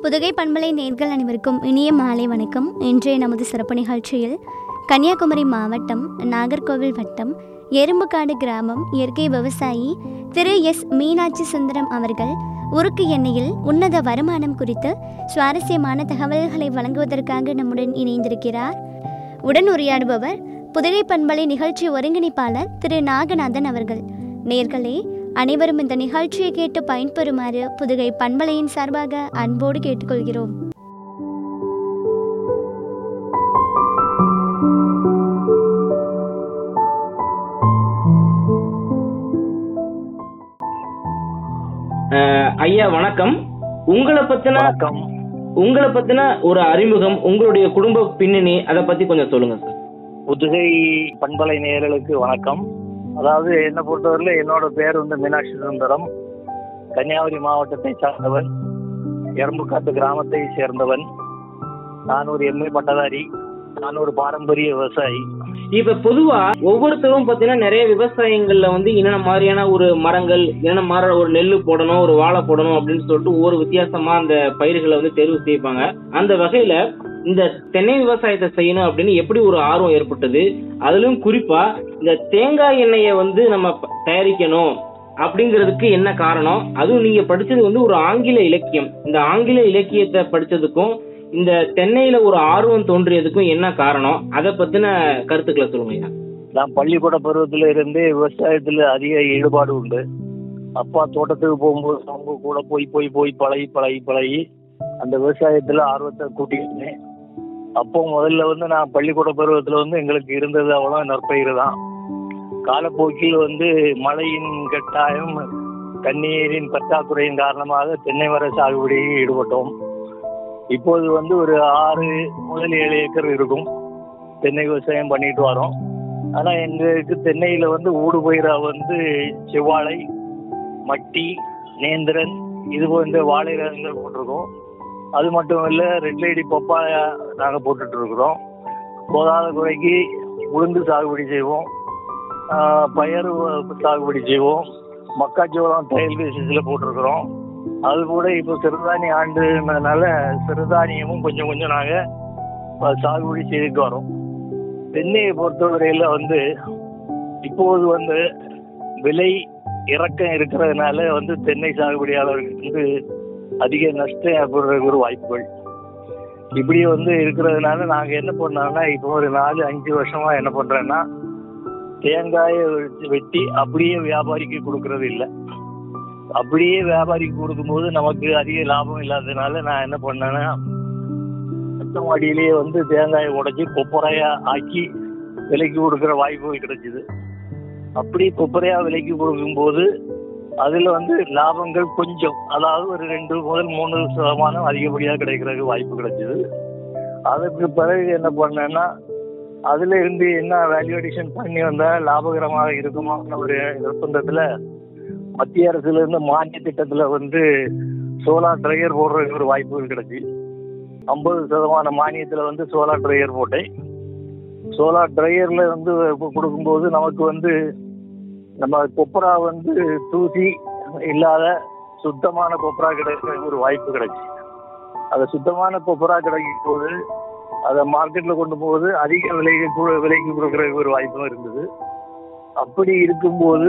புதுகை பண்பலை நேர்கள் அனைவருக்கும் இனிய மாலை வணக்கம் இன்றைய நமது சிறப்பு நிகழ்ச்சியில் கன்னியாகுமரி மாவட்டம் நாகர்கோவில் வட்டம் எறும்புக்காடு கிராமம் இயற்கை விவசாயி திரு எஸ் மீனாட்சி சுந்தரம் அவர்கள் உருக்கு எண்ணெயில் உன்னத வருமானம் குறித்து சுவாரஸ்யமான தகவல்களை வழங்குவதற்காக நம்முடன் இணைந்திருக்கிறார் உடன் உரையாடுபவர் புதுகை பண்பலை நிகழ்ச்சி ஒருங்கிணைப்பாளர் திரு நாகநாதன் அவர்கள் நேர்களே அனைவரும் இந்த நிகழ்ச்சியை கேட்டு பயன்பெறுமாறு புதுகை பண்பலையின் சார்பாக அன்போடு கேட்டுக்கொள்கிறோம் அஹ் ஐயா வணக்கம் உங்களை பத்தின வணக்கம் உங்களை பத்தின ஒரு அறிமுகம் உங்களுடைய குடும்ப பின்னணி அதை பத்தி கொஞ்சம் சொல்லுங்க சார் புதுகை பண்பலை நேயர்களுக்கு வணக்கம் அதாவது என்னை பொறுத்தவரையில என்னோட பேர் வந்து மீனாட்சி சுந்தரம் கன்னியாகுமரி மாவட்டத்தை சார்ந்தவன் எறும்புக்காட்டு கிராமத்தை சேர்ந்தவன் நான் ஒரு எம்ஏ பட்டதாரி நான் ஒரு பாரம்பரிய விவசாயி இப்ப பொதுவா ஒவ்வொருத்தரும் பாத்தீங்கன்னா நிறைய விவசாயங்கள்ல வந்து என்னென்ன மாதிரியான ஒரு மரங்கள் என்னென்ன மாதிரி ஒரு நெல்லு போடணும் ஒரு வாழை போடணும் அப்படின்னு சொல்லிட்டு ஒவ்வொரு வித்தியாசமா அந்த பயிர்களை வந்து தேர்வு செய்வாங்க அந்த வகையில இந்த தென்னை விவசாயத்தை செய்யணும் அப்படின்னு எப்படி ஒரு ஆர்வம் ஏற்பட்டது அதிலும் குறிப்பா இந்த தேங்காய் எண்ணெயை வந்து நம்ம ப- தயாரிக்கணும் அப்படிங்கிறதுக்கு என்ன காரணம் அதுவும் நீங்க படிச்சது வந்து ஒரு ஆங்கில இலக்கியம் இந்த ஆங்கில இலக்கியத்தை படிச்சதுக்கும் இந்த தென்னையில ஒரு ஆர்வம் தோன்றியதுக்கும் என்ன காரணம் அதை பத்தின கருத்துக்களை சொல்லுங்க ஐயா நான் பள்ளிக்கூட பருவத்துல இருந்தே விவசாயத்துல அதிக ஈடுபாடு உண்டு அப்பா தோட்டத்துக்கு போகும்போது அவங்க கூட போய் போய் போய் பழகி பழகி பழகி அந்த விவசாயத்துல ஆர்வத்தை கூட்டிக்கிட்டேன் அப்போ முதல்ல வந்து நான் பள்ளிக்கூட பருவத்துல வந்து எங்களுக்கு இருந்தது அவ்வளோ நற்பயிர் தான் காலப்போக்கில் வந்து மழையின் கட்டாயம் தண்ணீரின் பற்றாக்குறையின் காரணமாக தென்னை மர சாகுபடியில் ஈடுபட்டோம் இப்போது வந்து ஒரு ஆறு முதல் ஏழு ஏக்கர் இருக்கும் தென்னை விவசாயம் பண்ணிட்டு வரோம் ஆனா எங்களுக்கு தென்னையில வந்து ஊடு பயிரா வந்து செவ்வாழை மட்டி நேந்திரன் இது போன்ற வாழை ரகங்கள் போட்டிருக்கோம் அது மட்டும் இல்ல ரெட் லேடி பப்பாயா நாங்க போட்டுட்டு இருக்கிறோம் போதாத குறைக்கு உளுந்து சாகுபடி செய்வோம் ஆஹ் பயறு சாகுபடி செய்வோம் மக்காச்சோளம் தையல் பேசிஸ்ல போட்டிருக்கிறோம் அது கூட இப்போ சிறுதானிய ஆண்டுனால சிறுதானியமும் கொஞ்சம் கொஞ்சம் நாங்க அஹ், சாகுபடி செய்துட்டு வரோம் தென்னையை பொறுத்தவரையில வந்து இப்போது வந்து விலை இறக்கம் இருக்கிறதுனால வந்து தென்னை சாகுபடியாளர்களுக்கு வந்து அதிக நஷ்டம் ஏற்படுறதுக்கு ஒரு வாய்ப்புகள் இப்படி வந்து இருக்கிறதுனால நாங்க என்ன பண்ணோம்னா இப்போ ஒரு நாலு அஞ்சு வருஷமா என்ன பண்றேன்னா தேங்காயை வெட்டி- வெட்டி அப்படியே வியாபாரிக்கு கொடுக்கறது இல்லை அப்படியே வியாபாரிக்கு கொடுக்கும்போது நமக்கு அதிக லாபம் இல்லாததுனால நான் என்ன பண்ணேன்னா மொத்த மாடியிலேயே வந்து தேங்காயை உடைச்சி கொப்பரையா ஆக்கி விலைக்கு கொடுக்குற வாய்ப்புகள் கிடைச்சிது அப்படி கொப்பரையா விலைக்கு கொடுக்கும்போது அதுல வந்து லாபங்கள் கொஞ்சம் அதாவது ஒரு ரெண்டு முதல் மூணு சதமானம் அதிகப்படியாக கிடைக்கிறதுக்கு வாய்ப்பு கிடைச்சிது அதுக்கு பிறகு என்ன பண்ணேன்னா அதுல இருந்து என்ன வேல்யூ அடிஷன் பண்ணி வந்தா லாபகரமாக இருக்குமான ஒரு நிர்பந்தத்துல மத்திய அரசுல இருந்து மானிய திட்டத்துல வந்து சோலார் ட்ரையர் போடுறதுக்கு ஒரு வாய்ப்புகள் கிடைச்சி ஐம்பது சதமான மானியத்துல வந்து சோலார் ட்ரையர் போட்டேன் சோலார் ட்ரையர்ல வந்து கு- கொடுக்கும்போது நமக்கு வந்து நம்ம கொப்பரா வந்து தூசி இல்லாத சுத்தமான கொப்பரா கிடைக்கிற ஒரு வாய்ப்பு கிடைச்சி அது சுத்தமான கொப்பரா கிடைக்கும் போது அதை மார்க்கெட்ல கொண்டு போகுது அதிக விலைக்கு கூட விலைக்கு கொடுக்கறதுக்கு ஒரு வாய்ப்பும் இருந்தது அப்படி இருக்கும்போது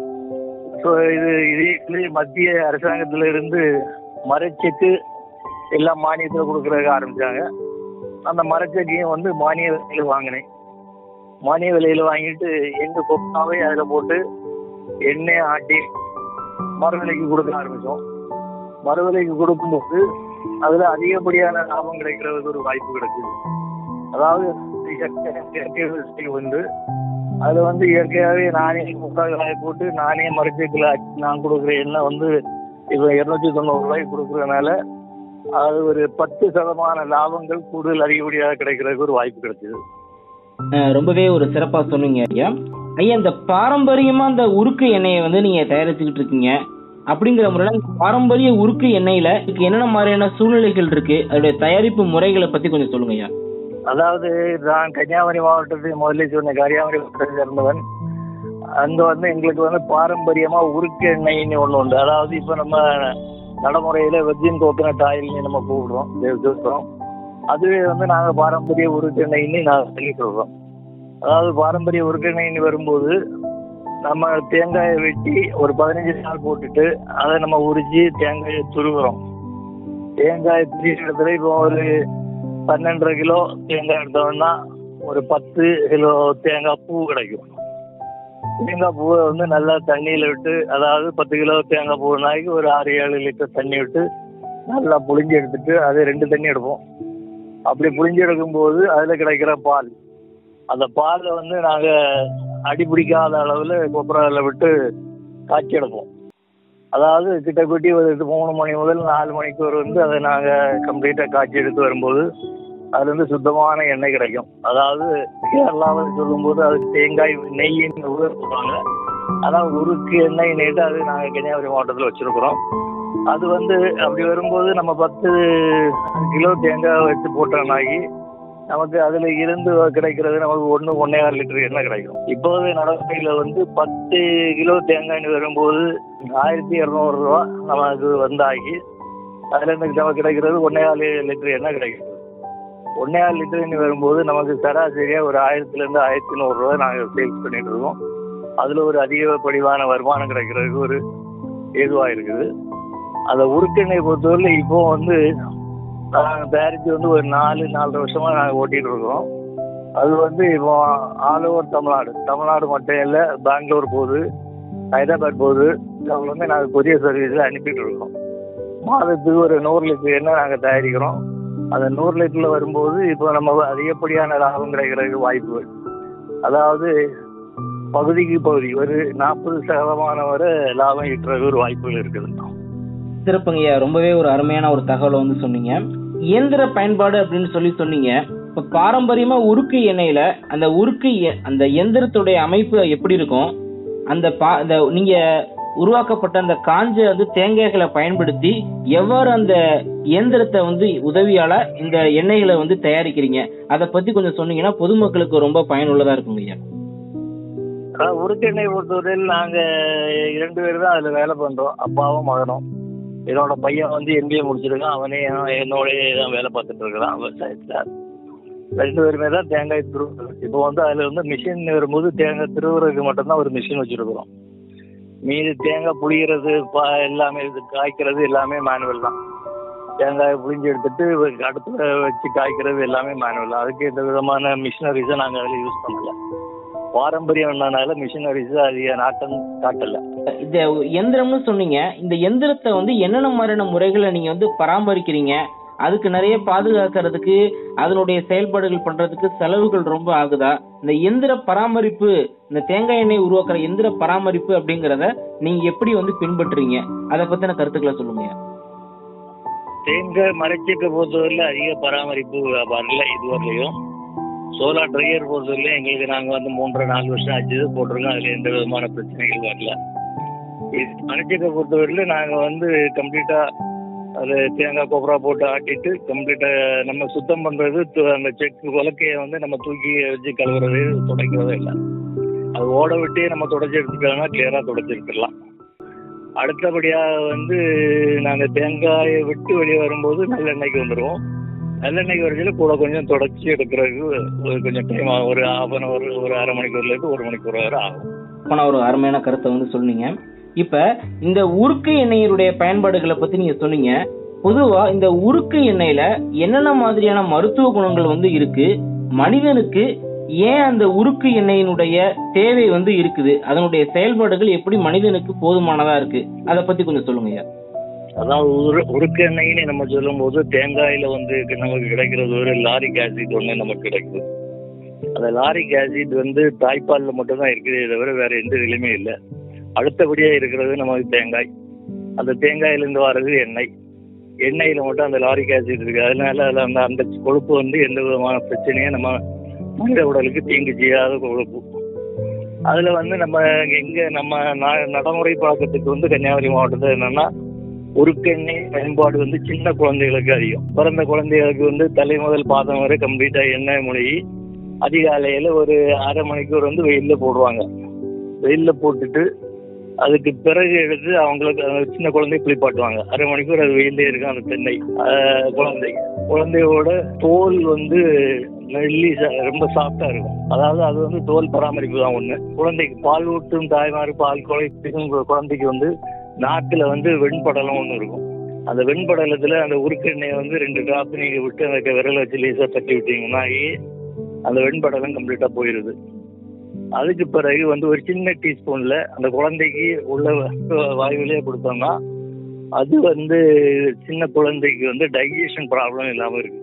so இது இதே மத்திய அரசாங்கத்துல இருந்து மரச்செக்கு எல்லாம் மானியத்துல கொடுக்கறதுக்கு ஆரம்பிச்சாங்க அந்த மரச்செக்கையும் வந்து மானிய விலையில வாங்கினேன் மானிய விலையில வாங்கிட்டு எங்க கொப்பாவே அதுல போட்டு எண்ணெய் ஆட்டி மறு விலைக்கு கொடுக்க ஆரம்பிச்சோம் மறு விலைக்கு கொடுக்கும்போது அதுல அதிகப்படியான லாபம் கிடைக்கிறதுக்கு ஒரு வாய்ப்பு கிடைக்குது அதாவது இயற்கை இயற்கை விவசாயி வந்து அதுல வந்து இயற்கையாவே நானே முக்கால் காய போட்டு நானே மரச்செக்கில் நான் கொடுக்குற எண்ணெய் வந்து இப்போ இருநூத்தி தொண்ணூறு ரூபாய்க்கு கொடுக்குறதுனால அது ஒரு பத்து சதமான லாபங்கள் கூடுதல் அதிகப்படியாக கிடைக்கிறதுக்கு ஒரு வாய்ப்பு கிடைச்சது அஹ் ரொம்பவே ஒரு சிறப்பா சொன்னீங்க ஐயா ஐயா இந்த பாரம்பரியமா இந்த உருக்கு எண்ணெயை வந்து நீங்க தயாரிச்சுக்கிட்டு இருக்கீங்க அப்படிங்கிற முறையில இந்த பாரம்பரிய உருக்கு எண்ணெயில இதுக்கு என்னென்ன மாதிரியான சூழ்நிலைகள் இருக்கு அதோடைய தயாரிப்பு முறைகளை பத்தி கொஞ்சம் சொல்லுங்க ஐயா அதாவது நான் கன்னியாகுமரி மாவட்டத்தில் முதல்ல சொன்ன கன்னியாகுமரி மாவட்டத்தில் இருந்தவன் அங்க வந்து எங்களுக்கு வந்து பாரம்பரியமா உருக்கு எண்ணெய்னு ஒண்ணு உண்டு அதாவது இப்ப நம்ம நடைமுறையில வெர்ஜின் கோகனட் ஆயில்னு நம்ம கூப்பிடுறோம் சொல்றோம் அதுவே வந்து நாங்க பாரம்பரிய உருக்கெண்ணெய்னு நாங்கள் சொல்லிட்டு இருக்கோம் அதாவது பாரம்பரிய உருக்கெண்ணெய்னு வரும்போது நம்ம தேங்காயை வெட்டி ஒரு பதினஞ்சு நாள் போட்டுட்டு அதை நம்ம உரிச்சு தேங்காயை துருவுறோம் தேங்காய் துருவிற இடத்துல இப்போ ஒரு பன்னெண்டரை கிலோ தேங்காய் எடுத்தோம்னா ஒரு பத்து கிலோ தேங்காய் பூ கிடைக்கும் தேங்காய் பூவை வந்து நல்லா தண்ணியில் விட்டு அதாவது பத்து கிலோ தேங்காய் பூ நாய்க்கு ஒரு ஆறு ஏழு லிட்டர் தண்ணி விட்டு நல்லா புளிஞ்சு எடுத்துட்டு அது ரெண்டு தண்ணி எடுப்போம் அப்படி புளிஞ்சு எடுக்கும்போது அதில் கிடைக்கிற பால் அந்த பாலை வந்து நாங்கள் அடி பிடிக்காத அளவில் கொப்பரையில் விட்டு காய்ச்சி எடுப்போம் அதாவது கிட்டக்குட்டி ஒரு இது மூணு மணி முதல் நாலு மணிக்கு ஒரு வந்து அதை நாங்கள் கம்ப்ளீட்டாக காய்ச்சி எடுத்து வரும்போது அதுல இருந்து சுத்தமான எண்ணெய் கிடைக்கும் அதாவது கேரளாவில் சொல்லும்போது அது தேங்காய் நெய்ன்னு ஊர் சொல்லுவாங்க அதான் உருக்கு எண்ணெய் நேட்டு அது நாங்கள் கன்னியாகுமரி மாவட்டத்தில் வச்சிருக்கிறோம் அது வந்து அப்படி வரும்போது நம்ம பத்து கிலோ தேங்காய் வச்சு போட்டோம்னாக்கி நமக்கு அதுல இருந்து கிடைக்கிறது நமக்கு ஒன்று ஒன்னே ஆறு லிட்டர் எண்ணெய் கிடைக்கும் இப்போது நடைமுறையில் வந்து பத்து கிலோ தேங்காய் வரும்போது ஆயிரத்தி இரநூறுவா நமக்கு வந்தாகி அதுல இருந்து நமக்கு கிடைக்கிறது ஒன்னே ஆறு லிட்டர் எண்ணெய் கிடைக்கும் ஒன்னே ஆறு லிட்டர்னு வரும்போது நமக்கு சராசரியா ஒரு ஆயிரத்துல இருந்து ஆயிரத்தி நூறுரூவா நாங்கள் சேல்ஸ் பண்ணிட்டு இருக்கோம் அதுல ஒரு அதிகப்படிவான வருமானம் கிடைக்கிறதுக்கு ஒரு ஏதுவா இருக்குது அந்த உருக்கெண்ணெய் பொறுத்தவரை இப்போ வந்து நாங்கள் தயாரித்து வந்து ஒரு நாலு நாலரை வருஷமா நாங்கள் ஓட்டிட்டு இருக்கோம் அது வந்து இப்போ ஆல் ஓவர் தமிழ்நாடு தமிழ்நாடு மட்டும் இல்லை பெங்களூர் போகுது ஹைதராபாத் போகுது அவங்க வந்து நாங்கள் கொரியர் சர்வீஸில் அனுப்பிட்டு இருக்கோம் மாதத்துக்கு ஒரு நூறு லிட்டர் எண்ணெய் நாங்கள் தயாரிக்கிறோம் அந்த நூறு லிட்டரில் வரும்போது இப்போ நம்ம அதிகப்படியான லாபம் கிடைக்கிறதுக்கு வாய்ப்பு அதாவது பகுதிக்கு பகுதி ஒரு நாற்பது சதமானம் வரை லாபம் ஈட்டுறதுக்கு ஒரு வாய்ப்புகள் இருக்குது சிறப்புங்கய்யா ரொம்பவே ஒரு அருமையான ஒரு தகவலை வந்து சொன்னீங்க இயந்திர பயன்பாடு அப்படின்னு சொல்லி சொன்னீங்க இப்ப பாரம்பரியமா உருக்கு எண்ணெயில அந்த உருக்கு எ- அந்த எந்திரத்துடைய அமைப்பு எப்படி இருக்கும் அந்த பா அந்த நீங்க உருவாக்கப்பட்ட அந்த காஞ்ச வந்து தேங்காய்களை பயன்படுத்தி எவ்வாறு அந்த இயந்திரத்தை வந்து உதவியால இந்த எண்ணெய்களை வந்து தயாரிக்கிறீங்க அதை பத்தி கொஞ்சம் சொன்னீங்கன்னா பொதுமக்களுக்கு ரொம்ப பயனுள்ளதா இருக்குங்க ஐயா அதாவது உருக்கெண்ணெய் பொறுத்தவரையில் நாங்கள் இரண்டு பேர் தான் அதில் வேலை பண்ணுறோம் அப்பாவும் மகனும் என்னோட பையன் வந்து எம்பிஏ முடிச்சிருக்கான் அவனே என்னோடய தான் வேலை பார்த்துட்டு இருக்கிறான் விவசாயத்தில் ரெண்டு பேருமே தான் தேங்காய் துருவு இப்போ வந்து அதில் வந்து மிஷின் வரும்போது தேங்காய் திருவுறதுக்கு மட்டும்தான் ஒரு மிஷின் வச்சுருக்குறோம் மீதி தேங்காய் புளிகிறது பா எல்லாமே இது காய்க்கிறது எல்லாமே மேனுவல் தான் தேங்காய் புளிஞ்சு எடுத்துட்டு அடுப்பில் வச்சு காய்க்கிறது எல்லாமே மேனுவல் தான் அதுக்கு எந்த விதமான மிஷினரிஸை நாங்கள் அதில் யூஸ் பண்ணல பாரம்பரியம் என்னனால மிஷினரிஸ் அதிக நாட்டம் காட்டல இந்த எந்திரம்னு சொன்னீங்க இந்த எந்திரத்தை வந்து என்னென்ன மாதிரியான முறைகளை நீங்க வந்து பராமரிக்கிறீங்க அதுக்கு நிறைய பாதுகாக்கிறதுக்கு அதனுடைய செயல்பாடுகள் பண்றதுக்கு செலவுகள் ரொம்ப ஆகுதா இந்த எந்திர பராமரிப்பு இந்த தேங்காய் எண்ணெய் உருவாக்குற எந்திர பராமரிப்பு அப்படிங்கறத நீங்க எப்படி வந்து பின்பற்றுறீங்க அதை பத்தின கருத்துக்களை சொல்லுங்க தேங்காய் மரச்செக்கை பொறுத்தவரையில் அதிக பராமரிப்பு வரல இதுவரையிலையும் சோலார் ட்ரையர் பொறுத்தவரையிலும் எங்களுக்கு நாங்கள் வந்து மூன்றரை நாலு வருஷம் ஆச்சு போட்டிருக்கோம் அதில் எந்த விதமான பிரச்சனைகள் வரல இது மரச்செக்கை பொறுத்தவரையிலும் நாங்கள் வந்து கம்ப்ளீட்டாக அது தேங்காய் கொப்பரா போட்டு ஆட்டிட்டு கம்ப்ளீட்டாக நம்ம சுத்தம் பண்ணுறது அந்த செக்கு உலக்கையை வந்து நம்ம தூக்கி வச்சு கழுவுறது துடைக்கிறதே இல்லை அது ஓட விட்டே நம்ம தொடச்சி எடுத்துட்டோம்னா கிளியராக தொடச்சி எடுத்துடலாம் அடுத்தபடியாக வந்து நாங்கள் தேங்காயை விட்டு வெளியே வரும்போது நல்லெண்ணெய்க்கு வந்துடுவோம் நல்லெண்ணெய்க்கு வரையில கூட கொஞ்சம் தொடச்சி எடுக்கிறதுக்கு ஒரு கொஞ்சம் டைம் ஆகும் ஒரு ஹாஃப் அன் ஹவர் ஒரு அரை மணிக்கூர்லேருந்து ஒரு மணிக்கூர் வரை ஆகும் ஆனா ஒரு அருமையான கருத்தை வந்து சொன்னீங்க இப்ப இந்த உருக்கு எண்ணெயினுடைய பயன்பாடுகளை பத்தி நீங்க சொன்னீங்க பொதுவா இந்த உருக்கு எண்ணெயில என்னென்ன மாதிரியான மருத்துவ குணங்கள் வந்து இருக்கு மனிதனுக்கு ஏன் அந்த உருக்கு எண்ணெயினுடைய தேவை வந்து இருக்குது அதனுடைய செயல்பாடுகள் எப்படி மனிதனுக்கு போதுமானதா இருக்கு அதை பத்தி கொஞ்சம் சொல்லுங்க ஐயா அதான் உரு உருக்கு எண்ணெய்னு நம்ம சொல்லும்போது தேங்காயில் வந்து நமக்கு கிடைக்கிறது ஒரு லாரிக் ஆசிட் ஒன்று நமக்கு கிடைக்குது அந்த லாரிக் ஆசிட் வந்து தாய்ப்பாலில் மட்டும்தான் இருக்குதே தவிர வேற எந்த இதுலையுமே இல்லை அடுத்தபடியாக இருக்கிறது நமக்கு தேங்காய் அந்த தேங்காயிலேருந்து வர்றது எண்ணெய் எண்ணெயில் மட்டும் அந்த லாரிக் ஆசிட் இருக்கு அதனால அதில் அந்த அந்த கொழுப்பு வந்து எந்த விதமான பிரச்சனையும் நம்ம மனித உடலுக்கு தீங்கு செய்யாத கொழுப்பு அதில் வந்து நம்ம எங்கே நம்ம ந- நடைமுறை பழக்கத்துக்கு வந்து கன்னியாகுமரி மாவட்டத்தில் என்னன்னா உருக்கெண்ணெய் பயன்பாடு வந்து சின்ன குழந்தைகளுக்கு அதிகம் பிறந்த குழந்தைகளுக்கு வந்து தலை முதல் பாதம் வரை கம்ப்ளீட்டாக எண்ணெய் மொழி அதிகாலையில் ஒரு அரை மணிக்கூர் வந்து வெயிலில் போடுவாங்க வெயிலில் போட்டுட்டு அதுக்கு பிறகு எடுத்து அவங்களுக்கு அந்த சின்ன குழந்தை குளிப்பாட்டுவாங்க அரை மணிக்கூர் அது வெயிலே இருக்கும் அந்த தென்னை ஆஹ் குழந்தை குழந்தையோட தோல் வந்து மெல்லி ரொம்ப சாஃப்டா இருக்கும் அதாவது அது வந்து தோல் பராமரிப்பு தான் ஒண்ணு குழந்தைக்கு பால் ஊட்டும் தாய்மார் பால் குழைக்கும் குழந்தைக்கு வந்து நாக்குல வந்து வெண்படலம் ஒண்ணு இருக்கும் அந்த வெண்படலத்துல அந்த உருக்கெண்ணெயை வந்து ரெண்டு டிராப் நீங்க விட்டு அந்த விரல வச்சு லேசா தட்டி விட்டீங்கன்னா அந்த வெண்படலம் கம்ப்ளீட்டா போயிருது அதுக்கு பிறகு வந்து ஒரு சின்ன டீஸ்பூன்ல அந்த குழந்தைக்கு உள்ள வாயுவிலேயே கொடுத்தோம்னா அது வந்து சின்ன குழந்தைக்கு வந்து டைஜஷன் ப்ராப்ளம் இல்லாம இருக்கு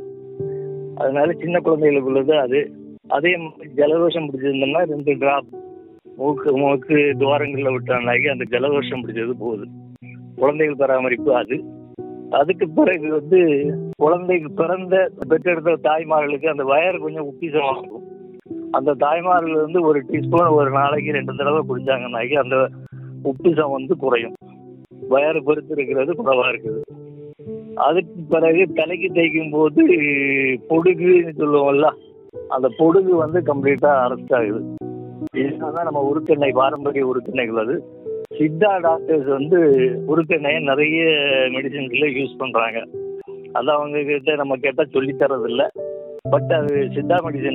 அதனால சின்ன குழந்தைகளுக்கு உள்ளது அது அதே மாதிரி ஜலதோஷம் பிடிச்சிருந்தோம்னா ரெண்டு டிராப் மூக்கு மூக்கு துவாரங்களில் விட்டாங்கனாக்கி அந்த ஜலதோஷம் பிடிச்சது போகுது குழந்தைகள் பராமரிப்பு அது அதுக்கு பிறகு வந்து குழந்தைக்கு பிறந்த பெற்றெடுத்த தாய்மார்களுக்கு அந்த வயறு கொஞ்சம் உப்பிசமாக இருக்கும் அந்த தாய்மார்கள் வந்து ஒரு டீஸ்பூன் ஒரு நாளைக்கு ரெண்டு தடவை குடிச்சாங்கன்னாக்கி அந்த உப்பிசம் வந்து குறையும் வயறு பெருத்து இருக்கிறது குறைவா இருக்குது அதுக்கு பிறகு தலைக்கு தேய்க்கும் போது பொடுகுன்னு சொல்லுவோம்ல அந்த பொடுகு வந்து கம்ப்ளீட்டா அரெஸ்ட் ஆகுது இதுதான் நம்ம உருக்கெண்ணெய் பாரம்பரிய உருக்கெண்ணெய்கள் அது சித்தா டாக்டர்ஸ் வந்து உருக்கெண்ணெயை நிறைய மெடிசின்ஸ்ல யூஸ் பண்றாங்க அது அவங்க கிட்ட நம்ம கேட்டா சொல்லி தரது இல்ல பட் அது சித்தா மெடிசன்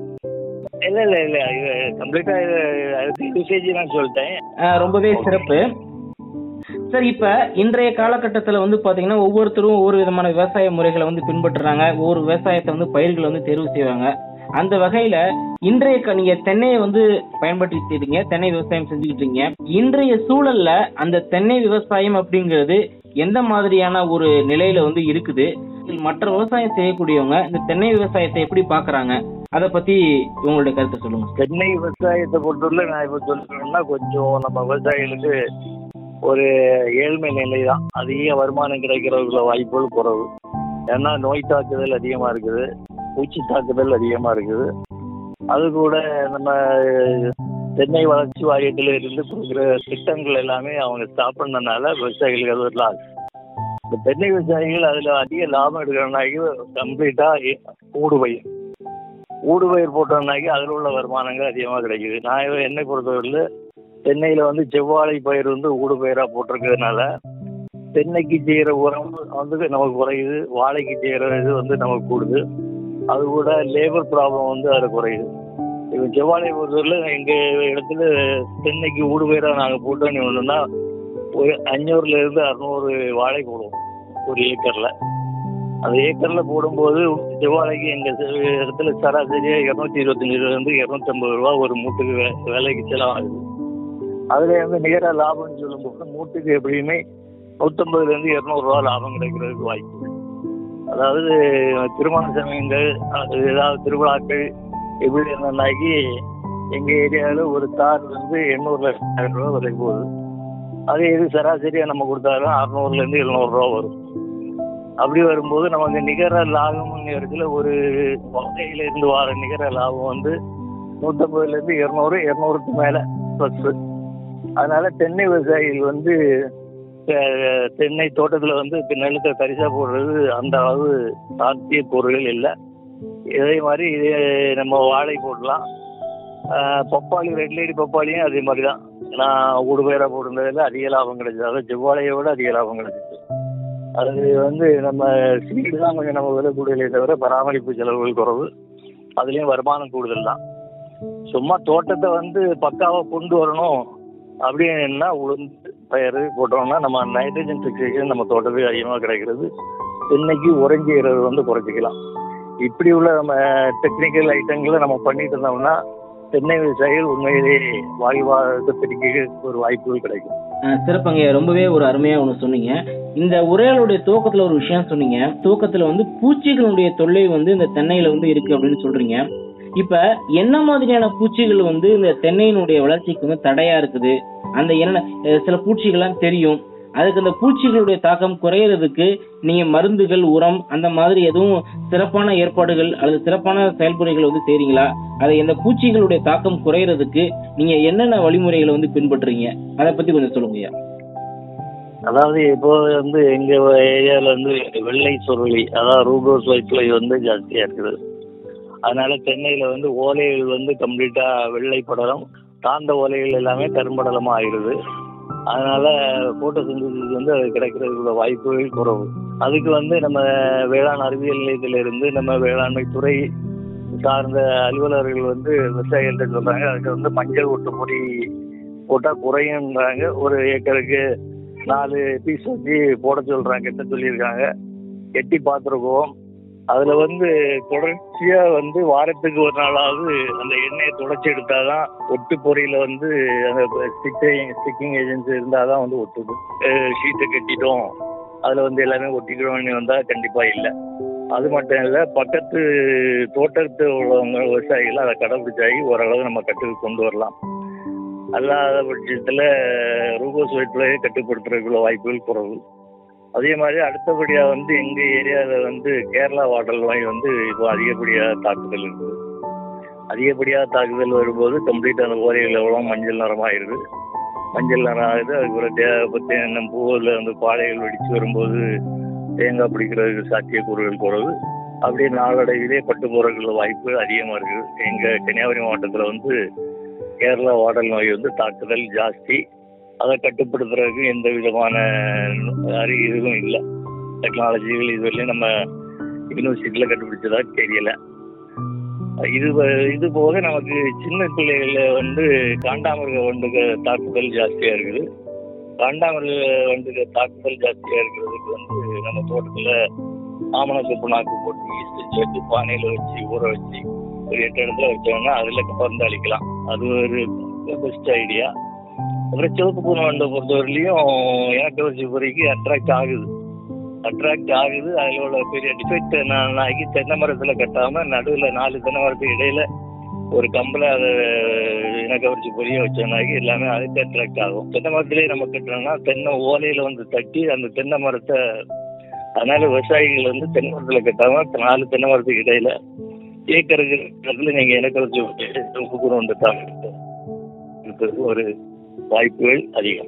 இல்ல இல்ல இல்ல இது கம்ப்ளீட்டா அதுக்கு யூசேஜ் நான் சொல்லிட்டேன் ஆஹ் ரொம்பவே சிறப்பு சார் இப்ப இன்றைய காலகட்டத்துல வந்து பாத்தீங்கன்னா ஒவ்வொருத்தரும் ஒவ்வொரு விதமான விவசாய முறைகளை வந்து பின்பற்றுறாங்க ஒவ்வொரு விவசாயத்தை வந்து பயிர்களை வந்து தேர்வு செய்வாங்க அந்த வகையில இன்றைய க- நீங்க தென்னையை வந்து பயன்படுத்திட்டு இருக்கீங்க தென்னை விவசாயம் செஞ்சுக்கிட்டு இருக்கீங்க இன்றைய சூழல்ல அந்த தென்னை விவசாயம் அப்படிங்கிறது எந்த மாதிரியான ஒரு நிலையில வந்து இருக்குது இதில் மற்ற விவசாயம் செய்யக்கூடியவங்க இந்த தென்னை விவசாயத்தை எப்படி பாக்குறாங்க அத பத்தி உங்களுடைய கருத்தை சொல்லுங்க தென்னை விவசாயத்தை பொறுத்தவரை நான் இப்ப சொல்லணும்னா கொஞ்சம் நம்ம விவசாயிகளுக்கு ஒரு ஏழ்மை நிலை தான் அதிக வருமானம் கிடைக்கிறதுக்குள்ள வாய்ப்புகள் குறைவு ஏன்னா நோய் தாக்குதல் அதிகமா இருக்குது பூச்சி தாக்குதல் அதிகமா இருக்குது அது கூட நம்ம தென்னை வளர்ச்சி வாரியத்தில் இருந்து கொடுக்குற திட்டங்கள் எல்லாமே அவங்க ஸ்டாப் பண்ணனால விவசாயிகளுக்கு அது ஒரு லாஸ் இந்த தென்னை விவசாயிகள் அதுல அதிக லாபம் எடுக்கிறனாக்கி கம்ப்ளீட்டா ஊடுபயிர் ஊடுபயிர் போட்டோம்னாக்கி அதில் உள்ள வருமானங்கள் அதிகமாக கிடைக்குது நான் என்னை பொறுத்தவரையில் தென்னையில் வந்து செவ்வாழை பயிர் வந்து ஊடுபயிராக போட்டிருக்கிறதுனால தென்னைக்கு செய்கிற உரம் வந்து நமக்கு குறையுது வாழைக்கு செய்கிற இது வந்து நமக்கு கூடுது அது கூட லேபர் ப்ராப்ளம் வந்து அதில் குறையுது இப்போ செவ்வாழை பொறுத்தவரையில் எங்கள் இடத்துல தென்னைக்கு ஊடுபயிராக நாங்கள் போட்டோன்னு ஒன்றுன்னா ஒரு அஞ்சூறுலேருந்து அறநூறு வாழை போடுவோம் ஒரு ஏக்கரில் அந்த ஏக்கரில் போடும்போது செவ்வாழைக்கு எங்கள் இடத்துல சராசரியாக இரநூத்தி இருபத்தஞ்சி ரூபாயிலிருந்து இரநூத்தம்பது ரூபா ஒரு மூட்டுக்கு வே- விலைக்கு செலவாகுது அதில் வந்து நிகர லாபம்னு சொல்லும்போது மூட்டுக்கு எப்படியுமே நூற்றம்பதுலேருந்து இரநூறுவா லாபம் கிடைக்கிறதுக்கு வாய்ப்பு இருக்கு. அதாவது திருமண சமயங்கள் அது ஏதாவது திருவிழாக்கள் எப்படி என்னன்னாக்கி எங்கள் ஏரியாவில் ஒரு தார் வந்து எண்ணூறு லட்சம் ரூபா விலை போகுது அதே இது சராசரியாக நம்ம கொடுத்தாலும் அறநூறுலேருந்து எழுநூறுவா வரும் அப்படி வரும்போது நமக்கு நிகர லாபம்ங்கிறதுல ஒரு வகையில இருந்து வர நிகர லாபம் வந்து நூற்றம்பதுல இருந்து இருநூறு இருநூறுக்கு மேல ப்ளஸ் அதனால தென்னை விவசாயிகள் வந்து அஹ், தென்னை தோட்டத்துல வந்து இப்ப நிலத்தை தரிசா போடுறது அந்த அளவு சாத்திய பொருள்கள் இல்லை இதே மாதிரி இதே நம்ம வாழை போடலாம் அஹ், பப்பாளி ரெட் லேடி பப்பாளியும் அதே மாதிரி தான் நான் ஊடுபயிரா போடுறதுல அதிக லாபம் கிடைச்சது அதாவது செவ்வாழையை விட அதிக லாபம் கிடைச்சிச்சு அது வந்து நம்ம சீடு தான் கொஞ்சம் நம்ம விலை கூடுதலே தவிர பராமரிப்பு செலவுகள் குறைவு அதுலேயும் வருமானம் கூடுதல் தான் சும்மா தோட்டத்தை வந்து பக்காவாக கொண்டு வரணும் அப்படின்னா உளுந்து பயிர் போட்டோம்னா நம்ம நைட்ரஜன் ஃபிக்சேஷன் நம்ம தோட்டத்துக்கு அதிகமாக கிடைக்கிறது தென்னைக்கு உறைஞ்சுகிறது வந்து குறைச்சிக்கலாம் இப்படி உள்ள நம்ம டெக்னிக்கல் ஐட்டங்களை நம்ம பண்ணிட்டு இருந்தோம்னா தென்னை விவசாயிகள் உண்மையிலேயே வாழ்வாதாரத்திற்கு ஒரு வாய்ப்புகள் கிடைக்கும் அஹ் சிறப்புங்க ரொம்பவே ஒரு அருமையா ஒண்ணு சொன்னீங்க இந்த உரையாளுடைய துவக்கத்துல ஒரு விஷயம் சொன்னீங்க துவக்கத்துல வந்து பூச்சிகளுடைய தொல்லை வந்து இந்த தென்னையில வந்து இருக்கு அப்படின்னு சொல்றீங்க இப்ப என்ன மாதிரியான பூச்சிகள் வந்து இந்த தென்னையினுடைய வளர்ச்சிக்கு வந்து தடையா இருக்குது அந்த என்ன அஹ் சில பூச்சிகள்லாம் தெரியும் அதுக்கு அந்த பூச்சிகளுடைய தாக்கம் குறையறதுக்கு நீங்க மருந்துகள் உரம் அந்த மாதிரி எதுவும் சிறப்பான ஏற்பாடுகள் அல்லது சிறப்பான செயல்முறைகள் வந்து செய்றீங்களா அதை இந்த பூச்சிகளுடைய தாக்கம் குறையறதுக்கு நீங்க என்னென்ன வழிமுறைகளை வந்து பின்பற்றுறீங்க அதை பத்தி கொஞ்சம் சொல்லுங்க ஐயா அதாவது இப்போ வந்து எங்க ஏரியால வந்து வெள்ளை சுருளி அதாவது ரூபோஸ் வைப்ளை வந்து ஜாஸ்தியா இருக்குது அதனால சென்னையில வந்து ஓலைகள் வந்து கம்ப்ளீட்டா வெள்ளை படலம் தாழ்ந்த ஓலைகள் எல்லாமே கரும்படலமா ஆயிடுது அதனால போட்டோசிந்தசிஸ் வந்து அது கிடைக்கிறதுக்குள்ள வாய்ப்புகள் குறைவு அதுக்கு வந்து நம்ம வேளாண் அறிவியல் நிலையத்துல இருந்து நம்ம வேளாண்மை துறை சார்ந்த அலுவலர்கள் வந்து விவசாயிகள்கிட்ட சொல்றாங்க அதுக்கு வந்து மஞ்சள் ஒட்டு பொடி போட்டா குறையுன்றாங்க ஒரு ஏக்கருக்கு நாலு பீஸ் வச்சு போட சொல்றாங்க கெட்ட சொல்லியிருக்காங்க கெட்டி பார்த்துருக்கோம் அதுல வந்து தொடர்ச்சியா வந்து வாரத்துக்கு ஒரு நாளாவது அந்த எண்ணெயை தொடச்சி எடுத்தாதான் ஒட்டு பொறியில வந்து அந்த ஸ்டிக்கிங் ஸ்டிக்கிங் ஏஜென்சி இருந்தாதான் வந்து ஒட்டுது ஷீட்டை கட்டிட்டோம் அதுல வந்து எல்லாமே ஒட்டிக்கிறோம்னு வந்தா கண்டிப்பா இல்லை அது மட்டும் இல்ல பக்கத்து தோட்டத்து உள்ளவங்க விவசாயிகள் அதை கடைபிடிச்சாகி ஓரளவு நம்ம கட்டுக்கு கொண்டு வரலாம் அல்லாத பட்சத்துல ரூபோஸ் வயிற்றுலையே கட்டுப்படுத்துறதுக்குள்ள வாய்ப்புகள் குறைவு அதே மாதிரி அடுத்தபடியா வந்து எங்க ஏரியால வந்து கேரளா வாட்டர் வாய் வந்து இப்போ அதிகப்படியா தாக்குதல் இருக்குது அதிகப்படியா தாக்குதல் வரும்போது கம்ப்ளீட் அந்த ஓரைகள் எவ்வளோ மஞ்சள் நிறமாயிருது மஞ்சள் நிறம் ஆகுது அதுக்கப்புறம் தேவைப்பட்ட எண்ணம் பூவில் வந்து பாலைகள் வெடிச்சு வரும்போது தேங்காய் பிடிக்கிறதுக்கு சாத்தியக்கூறுகள் குறைவு அப்படியே நாளடைவிலே பட்டு போறதுக்குள்ள வாய்ப்பு அதிகமா இருக்குது எங்க கன்னியாகுமரி மாவட்டத்துல வந்து கேரளா வாடல் நோய் வந்து தாக்குதல் ஜாஸ்தி அதை கட்டுப்படுத்துறதுக்கு எந்த விதமான அறி இதுவும் இல்லை டெக்னாலஜிகள் இதுவரையும் நம்ம யூனிவர்சிட்டியில் கண்டுபிடிச்சதா தெரியல இது வ- இது போக நமக்கு சின்ன பிள்ளைகள வந்து காண்டாமிருக வண்டுக தாக்குதல் ஜாஸ்தியா இருக்குது காண்டாமிருக வண்டுக தாக்குதல் ஜாஸ்தியா இருக்கிறதுக்கு வந்து நம்ம தோட்டத்துல ஆமண சொப்பு நாக்கு போட்டு ஈஸ்ட் வச்சு பானையில வச்சு ஊற வச்சு ஒரு எட்டு இடத்துல வச்சோம்னா அதுல கலந்து அழிக்கலாம் அது ஒரு பெஸ்ட் ஐடியா அப்புறம் சிவப்பு பூனை வண்டை பொறுத்தவரையிலையும் எனக்கு வச்சு பொறிக்கு அட்ராக்ட் ஆகுது அட்ராக்ட் ஆகுது அதில் உள்ள பெரிய டிஃபெக்ட் நான் ஆகி தென்னை மரத்தில் கட்டாம நடுவில் நாலு தென்னை மரத்துக்கு இடையில ஒரு கம்பில் அதை இனக்கவரிச்சி பொரிய வச்சோம்னாக்கி எல்லாமே அதுக்கு அட்ராக்ட் ஆகும் தென்னை மரத்திலேயே நம்ம கட்டுறோம்னா தென்னை ஓலையில வந்து தட்டி அந்த தென்னை மரத்தை அதனால விவசாயிகள் வந்து தென்னை மரத்தில் கட்டாம நாலு தென்னை மரத்துக்கு இடையில ஏக்கருக்கு இடத்துல நீங்க இனக்கவரிச்சி உப்பு வந்து தாங்க ஒரு வாய்ப்புகள் அதிகம்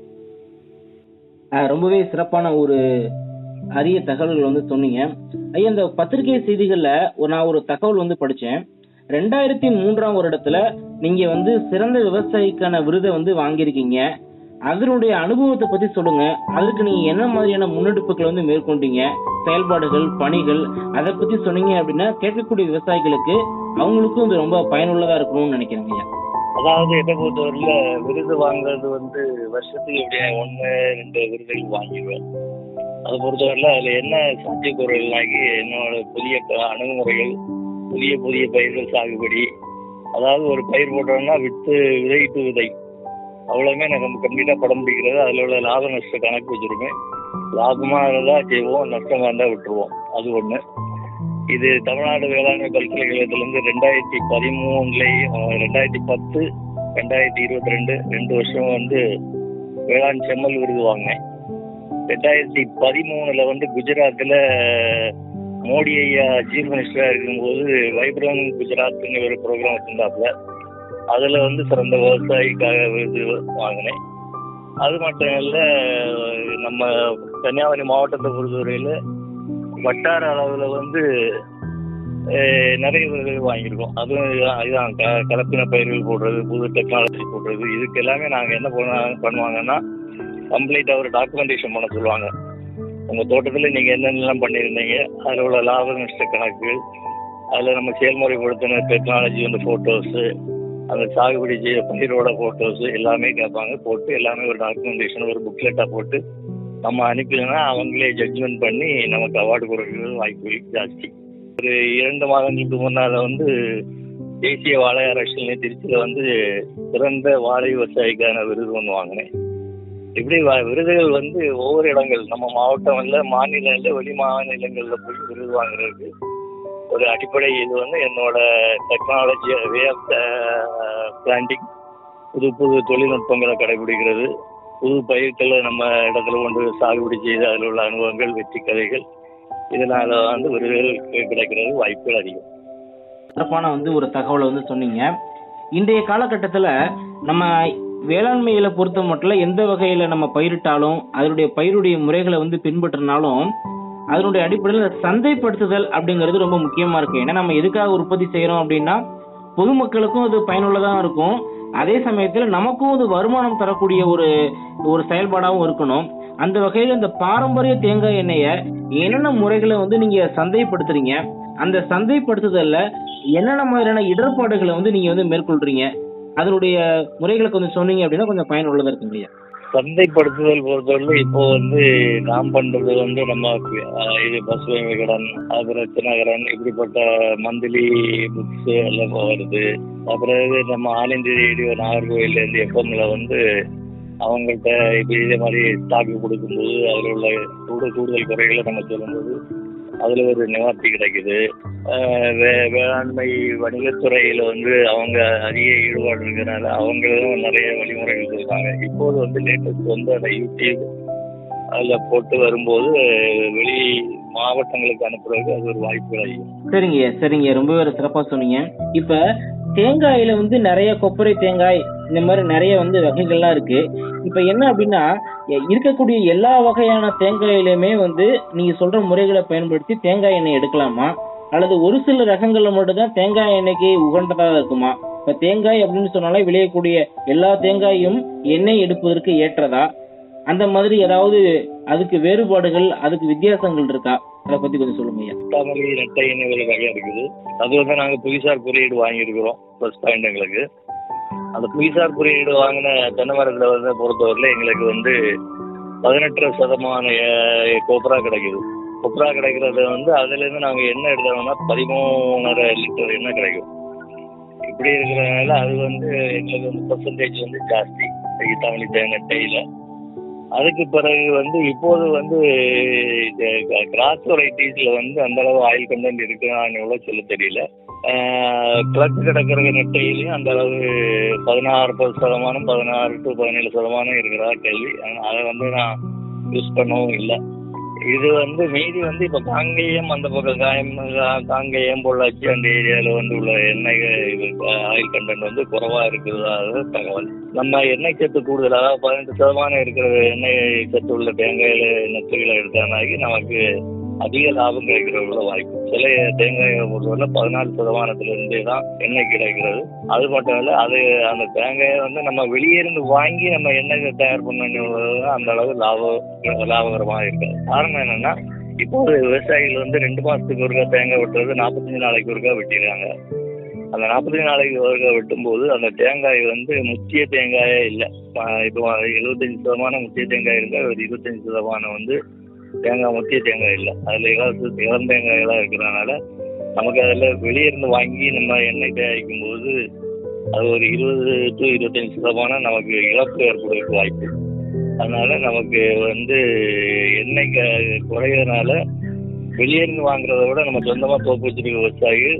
ஆஹ் ரொம்பவே சிறப்பான ஒரு அரிய தகவல்கள் வந்து சொன்னீங்க ஐயா இந்த பத்திரிகை செய்திகள்ல ஒரு நான் ஒரு தகவல் வந்து படிச்சேன் ரெண்டாயிரத்தி மூன்றாம் வருடத்துல நீங்க வந்து சிறந்த விவசாயிக்கான விருதை வந்து வாங்கியிருக்கீங்க அதனுடைய அனுபவத்தை பத்தி சொல்லுங்க அதுக்கு நீங்க என்ன மாதிரியான முன்னெடுப்புகள் வந்து மேற்கொண்டீங்க செயல்பாடுகள் பணிகள் அதை பத்தி சொன்னீங்க அப்படின்னா கேட்கக்கூடிய விவசாயிகளுக்கு அவங்களுக்கும் இது ரொம்ப பயனுள்ளதா இருக்கணும்னு நினைக்கிறேங்க ஐயா அதாவது என்னை பொறுத்தவரையில விருது வாங்குறது வந்து வருஷத்துக்கு எப்படியா ஒன்று ரெண்டு விருதுகள் வாங்கிடுவேன் அதை பொறுத்தவரையில அதில் என்ன சாத்தியக்கூறுகள்னாக்கி என்னோட புதிய க- அணுகுமுறைகள் புதிய புதிய பயிர்கள் சாகுபடி அதாவது ஒரு பயிர் போட்டோம்னா வித்து விதை டு விதை அவ்வளவுமே எனக்கு கம்ப்ளீட்டாக படம் பிடிக்கிறது அதில் உள்ள லாப நஷ்ட கணக்கு வச்சிருப்பேன் லாபமாக இருந்தால் செய்வோம் நஷ்டமாக இருந்தால் விட்டுருவோம் அது ஒன்று இது தமிழ்நாடு வேளாண்மை பல்கலைக்கழகத்திலிருந்து ரெண்டாயிரத்தி பதிமூணுலேயும் ரெண்டாயிரத்தி பத்து ரெண்டாயிரத்தி இருபத்தி ரெண்டு ரெண்டு வருஷம் வந்து வேளாண் செம்மல் விருது வாங்கினேன் ரெண்டாயிரத்தி பதிமூணுல வந்து குஜராத்தில் மோடி ஐயா சீஃப் மினிஸ்டரா இருக்கும்போது வைப்ரன் குஜராத்னு ஒரு ப்ரோக்ராம் வச்சிருந்தாப்புல அதுல வந்து சிறந்த விவசாயிக்காக விருது வாங்கினேன் அது மட்டும் இல்ல நம்ம கன்னியாகுமரி மாவட்டத்தை பொறுத்தவரையில வட்டார அளவுல வந்து அஹ், நிறைய விருதுகள் வாங்கியிருக்கோம் அதுவும் இதுதான் இதுதான் க- கலப்பின பயிர்கள் போடுறது புது டெக்னாலஜி போடுறது இதுக்கு எல்லாமே நாங்கள் என்ன பண்ண பண்ணுவாங்கன்னா கம்ப்ளீட்டாக ஒரு டாக்குமெண்டேஷன் பண்ண சொல்லுவாங்க உங்கள் தோட்டத்தில் நீங்கள் என்னென்னலாம் பண்ணியிருந்தீங்க அதில் உள்ள லாப நஷ்ட கணக்கு அதில் நம்ம செயல்முறைப்படுத்தின டெக்னாலஜி வந்து ஃபோட்டோஸு அந்த சாகுபடி செய்ய பயிரோட ஃபோட்டோஸ் எல்லாமே கேட்பாங்க போட்டு எல்லாமே ஒரு டாக்குமெண்டேஷன் ஒரு புக்லெட்டாக போட்டு நம்ம அனுப்பினா அவங்களே ஜட்ஜ்மெண்ட் பண்ணி நமக்கு அவார்டு கொடுக்கறது வாய்ப்புகள் ஜாஸ்தி ஒரு இரண்டு மாதங்களுக்கு முன்னால் வந்து தேசிய வாழை அரசியல் திருச்சியில் வந்து சிறந்த வாழை விவசாயிக்கான விருது ஒன்று வாங்கினேன் இப்படி வ- விருதுகள் வந்து ஒவ்வொரு இடங்கள் நம்ம மாவட்டம் இல்லை மாநிலம் இல்லை வெளி மாநிலங்களில் போய் விருது வாங்குறதுக்கு ஒரு அடிப்படை இது வந்து என்னோட டெக்னாலஜி வே ஆஃப் பிளான்டிங் புது புது தொழில்நுட்பங்களை கடைபிடிக்கிறது புது பயிர்களை நம்ம இடத்துல கொண்டு சாகுபடி செய்து அதில் உள்ள அனுபவங்கள் வெற்றி கதைகள் இதனால வந்து விருதுகள் கிடைக்கிறது வாய்ப்புகள் அதிகம் சிறப்பான வந்து ஒரு தகவலை வந்து சொன்னீங்க இன்றைய காலகட்டத்துல நம்ம வேளாண்மையில பொறுத்த மட்டும் எந்த வகையில நம்ம பயிரிட்டாலும் அதனுடைய பயிருடைய முறைகளை வந்து பின்பற்றினாலும் அதனுடைய அடிப்படையில் சந்தைப்படுத்துதல் அப்படிங்கிறது ரொம்ப முக்கியமா இருக்கு ஏன்னா நம்ம எதுக்காக உற்பத்தி செய்யறோம் அப்படின்னா பொதுமக்களுக்கும் அது பயனுள்ளதா இருக்கும் அதே சமயத்துல நமக்கும் அது வருமானம் தரக்கூடிய ஒரு ஒரு செயல்பாடாகவும் இருக்கணும் அந்த வகையில இந்த பாரம்பரிய தேங்காய் எண்ணெயை என்னென்ன முறைகளை வந்து நீங்க சந்தைப்படுத்துறீங்க அந்த சந்தைப்படுத்துதல்ல என்னென்ன மாதிரியான இடர்பாடுகளை வந்து நீங்க வந்து மேற்கொள்றீங்க அதனுடைய முறைகளை கொஞ்சம் சொன்னீங்க அப்படின்னா கொஞ்சம் பயனுள்ளதா இருக்கும் இல்லையா சந்தைப்படுத்துதல் பொறுத்தவரை இப்போ வந்து நாம் பண்றது வந்து நம்ம அஹ், இது பசுமை விகடன் அப்புறம் தினகரன் இப்படிப்பட்ட மந்த்லி புக்ஸ் எல்லாம் வருது அப்புறம் இது நம்ம ஆல் இந்திய ரேடியோ நாகர்கோவில்ல இருந்து எஃப்எம்ல வந்து அவங்கள்ட்ட இப்போ இதே மாதிரி ஸ்டாக்கு கொடுக்கும்போது அதில் உள்ள கூடுதல் கூடுதல் குறைகளை நம்ம சொல்லும்போது அதில் ஒரு நிவார்த்தி கிடைக்குது அஹ் வே- வேளாண்மை வணிகத்துறையில் வந்து அவங்க அதிக ஈடுபாடு இருக்கிறனால அவங்களும் நிறைய வழிமுறைகள் சொல்றாங்க இப்போது வந்து லேட்டஸ்ட் வந்து அந்த யூடியூப் அதில் போட்டு வரும்போது வெளி மாவட்டங்களுக்கு அனுப்புறதுக்கு அது ஒரு வாய்ப்பு கிடைக்கும் சரிங்க சரிங்க ரொம்பவே சிறப்பா சொன்னீங்க இப்ப தேங்காயில வந்து நிறைய கொப்பரை தேங்காய் இந்த மாதிரி நிறைய வந்து வகைகள்லாம் இருக்கு இப்ப என்ன அப்படின்னா எ- இருக்கக்கூடிய எல்லா வகையான தேங்காயிலுமே வந்து நீங்க சொல்ற முறைகளை பயன்படுத்தி தேங்காய் எண்ணெய் எடுக்கலாமா அல்லது ஒரு சில ரகங்கள்ல மட்டும்தான் தேங்காய் எண்ணெய்க்கு உகந்ததா இருக்குமா இப்ப தேங்காய் அப்படின்னு சொன்னாலே விளையக்கூடிய எல்லா தேங்காயும் எண்ணெய் எடுப்பதற்கு ஏற்றதா அந்த மாதிரி ஏதாவது அதுக்கு வேறுபாடுகள் அதுக்கு வித்தியாசங்கள் இருக்கா அதை பத்தி கொஞ்சம் சொல்லுங்க ஐயா தாமரை நெட்டை எண்ணெய் வகை இருக்குது அது வந்து நாங்கள் புவிசார் குறியீடு வாங்கியிருக்கிறோம் ப்ளஸ் பாயிண்ட் எங்களுக்கு அந்த புவிசார் குறியீடு வாங்கின தென்னை மரத்தில் வந்து பொறுத்தவரையில் எங்களுக்கு வந்து பதினெட்டு சதமான அஹ், கொப்ரா கிடைக்குது கொப்ரா கிடைக்கிறது வந்து அதுலேருந்து நாங்கள் எண்ணெய் எடுத்தோம்னா பதிமூணரை லிட்டர் எண்ணெய் கிடைக்கும் இப்படி இருக்கிறதுனால அது வந்து எங்களுக்கு வந்து பர்சன்டேஜ் வந்து ஜாஸ்தி தமிழ் தேங்காய் நெட்டையில் அதுக்கு பிறகு வந்து இப்போது வந்து கிராஸ் வெரைட்டிஸ்ல வந்து அந்த அளவு ஆயில் கண்டென்ட் இருக்குன்னு எவ்வளோ சொல்ல தெரியல கிளக் கிடக்கிற நெட்டையிலையும் அந்த அளவு பதினாறு பத்து சதமானம் பதினாறு டு பதினேழு சதமானம் இருக்கிறதா கேள்வி ஆனா அதை வந்து நான் யூஸ் பண்ணவும் இல்லை இது வந்து மீதி வந்து இப்போ காங்கேயம் அந்த பக்கம் காயம் கா- காங்கேயம் பொள்ளாச்சி அந்த ஏரியாவில் வந்து உள்ள எண்ணெய் இது ஆயில் கண்டென்ட் வந்து குறைவாக இருக்கிறதாக தகவல் நம்ம எண்ணெய் சத்து கூடுதல் அதாவது பதினெட்டு சதமானம் இருக்கிற எண்ணெய் சத்து உள்ள தேங்காயில் நெத்துகளை எடுத்தானாக்கி நமக்கு அதிக லாபம் கிடைக்கிறதுல வாய்ப்பு சில தேங்காயை பொறுத்தவரை பதினாலு சதமானத்திலிருந்தே தான் எண்ணெய் கிடைக்கிறது அது மட்டும் இல்லை அது அந்த தேங்காயை வந்து நம்ம வெளியே இருந்து வாங்கி நம்ம எண்ணெய் தயார் பண்ண அந்த அளவு லாபம் லாபகரமாக இருக்காது காரணம் என்னன்னா இப்போ ஒரு விவசாயிகள் வந்து ரெண்டு மாசத்துக்கு ஒருக்கா தேங்காய் வெட்டுறது நாற்பத்தஞ்சு நாளைக்கு ஒருக்கா வெட்டிடுறாங்க அந்த நாற்பத்தஞ்சு நாளைக்கு ஒருக்கா வெட்டும்போது அந்த தேங்காய் வந்து முத்திய தேங்காயே இல்லை இப்போ எழுபத்தஞ்சு சதமானம் முத்திய தேங்காய் இருக்கா ஒரு இருபத்தஞ்சு சதமானம் வந்து தேங்காய் முத்திய தேங்காய் இல்லை அதில் இலவச இளம் தேங்காயெல்லாம் இருக்கிறதுனால நமக்கு அதில் வெளியே இருந்து வாங்கி நம்ம எண்ணெய் தயாரிக்கும் போது அது ஒரு இருபது டு இருபத்தஞ்சு சதமானம் நமக்கு இழப்பு ஏற்படுவதற்கு வாய்ப்பு அதனால நமக்கு வந்து எண்ணெய் க- குறையறதுனால வெளியே இருந்து வாங்குறத விட நம்ம சொந்தமாக தோப்பு வச்சிருக்க விவசாயிகள்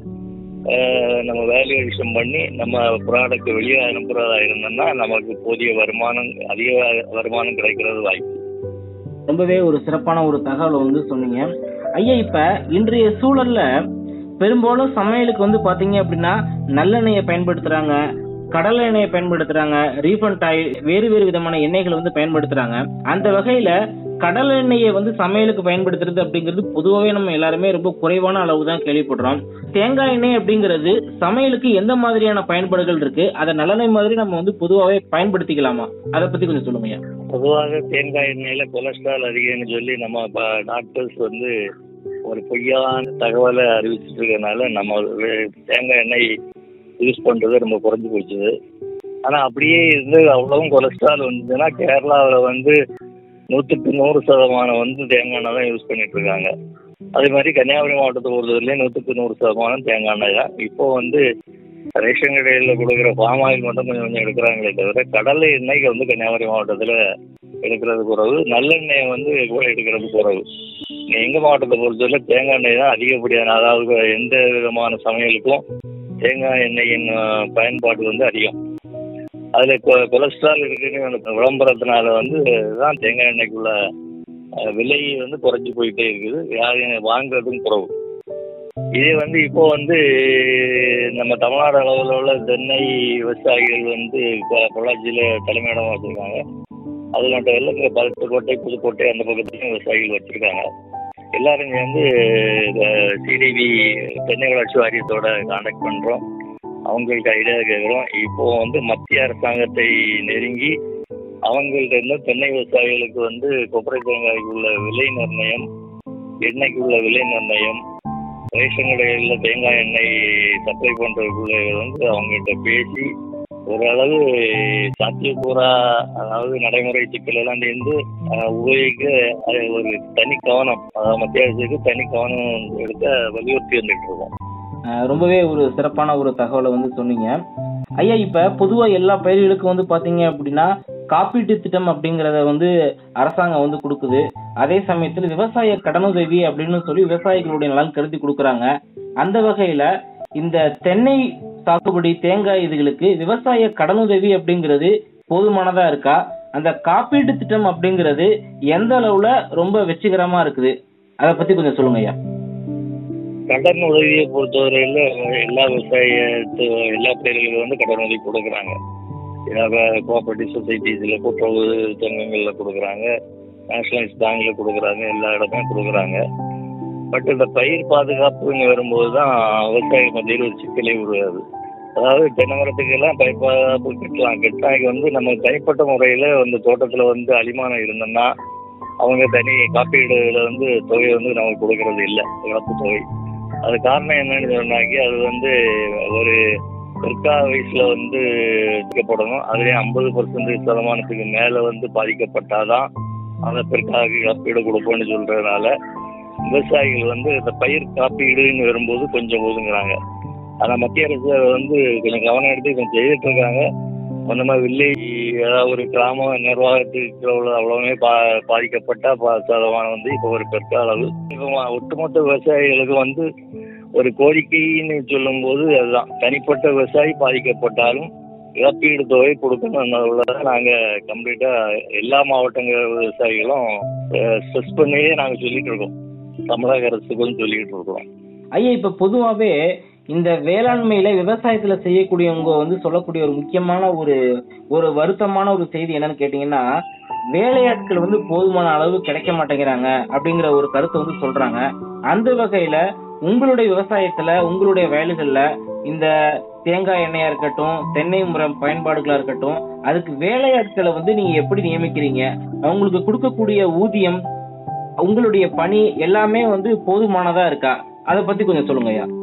ஆஹ், நம்ம வேல்யூவேஷன் பண்ணி நம்ம ப்ராடக்ட் வெளியே அனுப்புறதா இருந்தோம்னா நமக்கு போதிய வருமானம் அதிக வருமானம் கிடைக்கிறது வாய்ப்பு ரொம்பவே ஒரு சிறப்பான ஒரு தகவலை வந்து சொன்னீங்க ஐயா இப்ப இன்றைய சூழல்ல பெரும்பாலும் சமையலுக்கு வந்து பாத்தீங்க அப்படின்னா நல்லெண்ணெயை பயன்படுத்துறாங்க கடலை எண்ணெயை பயன்படுத்துறாங்க ரீஃபண்ட் ஆயில் வேறு வேறு விதமான எண்ணெய்களை வந்து பயன்படுத்துறாங்க அந்த வகையில கடலை எண்ணெயை வந்து சமையலுக்கு பயன்படுத்துறது அப்படிங்கிறது பொதுவாகவே நம்ம எல்லாருமே ரொம்ப குறைவான அளவு தான் கேள்விப்படுறோம் தேங்காய் எண்ணெய் அப்படிங்கிறது சமையலுக்கு எந்த மாதிரியான பயன்பாடுகள் இருக்கு அதை நல்லெண்ணெய் மாதிரி நம்ம வந்து பொதுவாகவே பயன்படுத்திக்கலாமா அதை பத்தி கொஞ்சம் சொல்லுங்க ஐயா பொதுவாக தேங்காய் எண்ணெயில கொலஸ்ட்ரால் அதிகம்னு சொல்லி நம்ம டாக்டர்ஸ் வந்து ஒரு பொய்யான தகவலை அறிவிச்சிட்டு இருக்கறனால நம்ம வே- தேங்காய் எண்ணெய் யூஸ் பண்றது ரொம்ப குறைஞ்சு போச்சுது ஆனா அப்படியே இருந்து அவ்வளவும் கொலஸ்ட்ரால் வந்ததுன்னா கேரளாவில் வந்து நூற்றுக்கு நூறு சதமானம் வந்து தேங்காய் எண்ணெய் தான் யூஸ் பண்ணிட்டு இருக்காங்க அதே மாதிரி கன்னியாகுமரி மாவட்டத்தை பொறுத்தவரையிலும் நூற்றுக்கு நூறு சதமானம் தேங்காய் எண்ணெய் தான் இப்போ வந்து ரேஷன் கடையில் கொடுக்குற பாம் ஆயில் மட்டும் கொஞ்சம் கொஞ்சம் எடுக்கிறாங்களே தவிர கடலை எண்ணெய்க்கு வந்து கன்னியாகுமரி மாவட்டத்தில் எடுக்கிறது குறைவு நல்லெண்ணெயை வந்து கூட எடுக்கிறது குறைவு நீ எங்கள் மாவட்டத்தை பொறுத்தவரை தேங்காய் எண்ணெய் தான் அதிகப்படியான அதாவது எந்த விதமான சமையலுக்கும் தேங்காய் எண்ணெயின் அஹ், பயன்பாடு வந்து அதிகம் அதில் கொ கொலஸ்ட்ரால் இருக்குன்னு அந்த விளம்பரத்தினால வந்து தான் தேங்காய் எண்ணெய்க்குள்ள அஹ், விலை வந்து குறைஞ்சி போயிட்டே இருக்குது யாரும் வாங்குறதும் குறைவு இதே வந்து இப்போ வந்து நம்ம தமிழ்நாடு அளவில் உள்ள தென்னை விவசாயிகள் வந்து இப்போ பொள்ளாச்சியில் தலைமையிடம் வச்சுருக்காங்க அது மட்டும் இல்லை இங்கே பருப்புக்கோட்டை புதுக்கோட்டை அந்த பக்கத்துலையும் விவசாயிகள் வச்சுருக்காங்க எல்லாரும் சேர்ந்து சிடிவி தென்னை வளர்ச்சி வாரியத்தோட காண்டாக்ட் பண்ணுறோம் அவங்களுக்கு ஐடியா கேட்குறோம் இப்போ வந்து மத்திய அரசாங்கத்தை நெருங்கி அவங்கள்ட்ட இருந்து தென்னை விவசாயிகளுக்கு வந்து கொப்பரை தேங்காய்க்கு உள்ள விலை நிர்ணயம் எண்ணெய்க்கு உள்ள விலை நிர்ணயம் ரேஷன் கடைகளில் தேங்காய் எண்ணெய் சப்ளை பண்ணுறதுக்குள்ள வந்து அவங்கள்ட்ட பேசி ஓரளவு சாத்தியக்கூறா அதாவது நடைமுறை சிக்கல் எல்லாம் சேர்ந்து அஹ், உபயோகிக்க அது ஒரு தனி கவனம் அதாவது மத்திய அரசுக்கு தனி கவனம் எடுக்க வலியுறுத்தி வந்துட்டு இருக்கோம் அஹ் ரொம்பவே ஒரு சிறப்பான ஒரு தகவலை வந்து சொன்னீங்க ஐயா இப்ப பொதுவா எல்லா பயிர்களுக்கும் வந்து பாத்தீங்க அப்படின்னா காப்பீட்டு திட்டம் அப்படிங்கறத வந்து அரசாங்கம் வந்து கொடுக்குது அதே சமயத்துல விவசாய கடனுதவி அப்படின்னு சொல்லி விவசாயிகளுடைய நலன் கருதி கொடுக்குறாங்க அந்த வகையில இந்த தென்னை சாகுபடி தேங்காய் இதுகளுக்கு விவசாய கடனுதவி அப்படிங்கிறது போதுமானதா இருக்கா அந்த காப்பீட்டு திட்டம் அப்படிங்கிறது எந்த அளவுல ரொம்ப வெற்றிகரமா இருக்குது அதை பத்தி கொஞ்சம் சொல்லுங்க ஐயா கடன் உதவியை பொறுத்தவரையில எல்லா விவசாய எல்லா பயிர்களுக்கும் வந்து கடன் உதவி கொடுக்குறாங்க கோஆபரேட்டிவ் சொசைட்டிஸில் கூட்டுறவு சங்கங்களில் கொடுக்குறாங்க நேஷனலைஸ் பேங்க்ல கொடுக்குறாங்க எல்லா இடமே கொடுக்குறாங்க பட் இந்த பயிர் பாதுகாப்புன்னு வரும்போது தான் விவசாய மத்தியில் ஒரு சிக்கலே உருவாது அதாவது தென்னை மரத்துக்கெல்லாம் பயிர் பாதுகாப்பு கட்டலாம் கட்டினாக்கு வந்து நம்ம தனிப்பட்ட முறையில் வந்து தோட்டத்தில் வந்து அலிமானம் இருந்தோம்னா அவங்க தனி காப்பீடுல வந்து தொகையை வந்து நமக்கு கொடுக்கறது இல்லை இழப்பு தொகை அது காரணம் என்னன்னு சொன்னாக்கி அது வந்து ஒரு பிற்கா வயசுல வந்து பாதிக்கப்படணும் அதுலேயும் ஐம்பது பர்சன்டேஜ் சதமானத்துக்கு மேலே வந்து பாதிக்கப்பட்டாதான் அந்த பிற்காக காப்பீடு கொடுப்போம்னு சொல்றதுனால விவசாயிகள் வந்து இந்த பயிர் காப்பீடுன்னு வரும்போது கொஞ்சம் ஒதுங்குறாங்க ஆனால் மத்திய அரசு அதை வந்து கொஞ்சம் கவனம் எடுத்து கொஞ்சம் செய்துட்டு இருக்காங்க அந்த மாதிரி வில்லேஜ் ஏதாவது ஒரு கிராம நிர்வாகத்துக்கு அவ்வளோ அவ்வளவுமே பா பாதிக்கப்பட்ட பா சதமானம் வந்து இப்போ ஒரு பெற்ற அளவு இப்போ ஒட்டுமொத்த விவசாயிகளுக்கு வந்து ஒரு கோரிக்கைன்னு சொல்லும்போது அதுதான் தனிப்பட்ட விவசாயி பாதிக்கப்பட்டாலும் இழப்பீடு தொகை கொடுக்கணும் நாங்கள் கம்ப்ளீட்டாக எல்லா மாவட்டங்கள் விவசாயிகளும் ஸ்ட்ரெஸ் பண்ணியே நாங்கள் சொல்லிட்டு இருக்கோம் தமிழக அரசுக்கும் சொல்லிட்டு இருக்கோம் ஐயா இப்ப பொதுவாவே இந்த வேளாண்மையில விவசாயத்துல செய்யக்கூடியவங்க வந்து சொல்லக்கூடிய ஒரு முக்கியமான ஒரு ஒரு வருத்தமான ஒரு செய்தி என்னன்னு கேட்டீங்கன்னா வேலையாட்கள் வந்து போதுமான அளவு கிடைக்க மாட்டேங்கிறாங்க அப்படிங்கிற ஒரு கருத்தை வந்து சொல்றாங்க அந்த வகையில உங்களுடைய விவசாயத்துல உங்களுடைய வயல்கள்ல இந்த தேங்காய் எண்ணெயா இருக்கட்டும் தென்னை முறம் பயன்பாடுகளா இருக்கட்டும் அதுக்கு வேலையாட்களை வந்து நீங்க எப்படி நியமிக்கிறீங்க அவங்களுக்கு கொடுக்கக்கூடிய ஊதியம் உங்களுடைய பணி எல்லாமே வந்து போதுமானதா இருக்கா அதை பத்தி கொஞ்சம் சொல்லுங்க ஐயா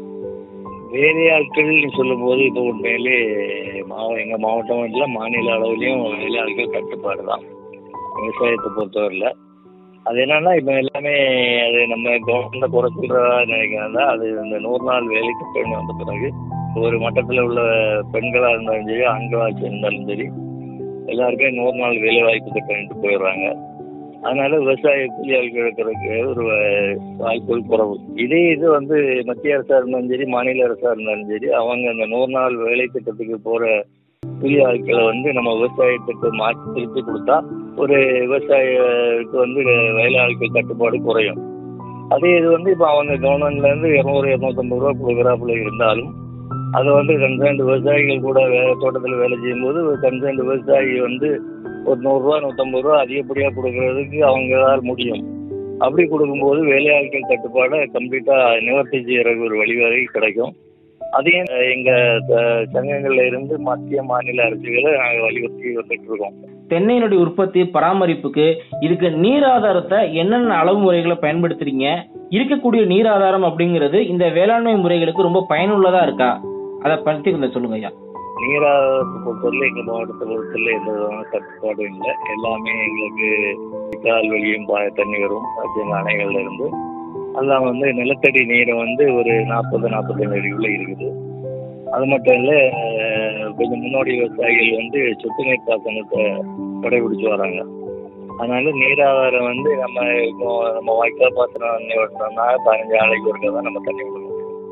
வேலையாட்கள்னு சொல்லும்போது இப்போ உண்மையிலே மாவ எங்கள் மாவட்டம் இல்லை மாநில அளவுலேயும் வேலையாட்கள் கட்டுப்பாடு தான் விவசாயத்தை பொறுத்தவரையில் அது என்னன்னா இப்போ எல்லாமே அது நம்ம கவர்மெண்ட்டில் குறை சொல்கிறதா நினைக்கிறாங்க அது இந்த நூறு நாள் வேலை திட்டம் வந்த பிறகு ஒரு மட்டத்தில் உள்ள பெண்களாக இருந்தாலும் சரி ஆண்களாக இருந்தாலும் சரி எல்லாருமே நூறு நாள் வேலை வாய்ப்பு திட்டம்ட்டு போயிடுறாங்க அதனால விவசாய கூலியாள்கள் இருக்கிறதுக்கு ஒரு வாய்ப்புகள் குறைவு இதே இது வந்து மத்திய அரசா இருந்தாலும் சரி மாநில அரசா இருந்தாலும் சரி அவங்க அந்த நூறு நாள் வேலை திட்டத்துக்கு போற கூலி ஆட்களை வந்து நம்ம விவசாயத்துக்கு மாற்றி திருப்பி கொடுத்தா ஒரு விவசாயத்துக்கு வந்து வேலை ஆட்கள் கட்டுப்பாடு குறையும் அதே இது வந்து இப்போ அவங்க கவர்மெண்ட்ல இருந்து இரநூறு இரநூத்தம்பது ரூபா கொடுக்குறாப்புல இருந்தாலும் அதை வந்து கன்சர்ன்ட் விவசாயிகள் கூட வே தோட்டத்தில் வேலை செய்யும்போது கன்சர்ன்ட் விவசாயி வந்து ஒரு நூறுரூவா நூற்றம்பது ரூபா அதிகப்படியாக கொடுக்கறதுக்கு அவங்களால் முடியும் அப்படி கொடுக்கும்போது வேலையாட்கள் கட்டுப்பாடை கம்ப்ளீட்டாக நிவர்த்தி செய்யறதுக்கு ஒரு வழிவகை கிடைக்கும் அதையும் எங்கள் சங்கங்கள்ல இருந்து மத்திய மாநில அரசுகளை நாங்கள் வலியுறுத்தி வந்துட்டு இருக்கோம் தென்னையினுடைய உற்பத்தி பராமரிப்புக்கு இதுக்கு நீர் ஆதாரத்தை என்னென்ன அளவு முறைகளை பயன்படுத்துறீங்க இருக்கக்கூடிய நீர் ஆதாரம் அப்படிங்கிறது இந்த வேளாண்மை முறைகளுக்கு ரொம்ப பயனுள்ளதா இருக்கா அதை பத்தி கொஞ்சம் சொல்லுங்க ஐயா நீராதாரத்தை பொறுத்தவரை எங்கள் மாவட்டத்தை பொறுத்தவரை எந்த விதமான கட்டுப்பாடும் இல்லை எல்லாமே எங்களுக்கு கால் வழியும் பா தண்ணி வரும் எங்கள் அணைகள்ல இருந்து அதெல்லாம் வந்து நிலத்தடி நீரை வந்து ஒரு நாற்பது நாற்பத்தஞ்சு அடிக்குள்ள இருக்குது அது மட்டும் இல்லை கொஞ்சம் முன்னோடி விவசாயிகள் வந்து சொட்டு நீர் பாசனத்தை கடைபிடிச்சு வராங்க அதனால நீராதாரம் வந்து நம்ம இப்போ நம்ம வாய்க்கால் பாசனம் தண்ணி விட்டோம்னா பதினஞ்சு நாளைக்கு ஒருக்கா தான் நம்ம தண்ணி விடணும்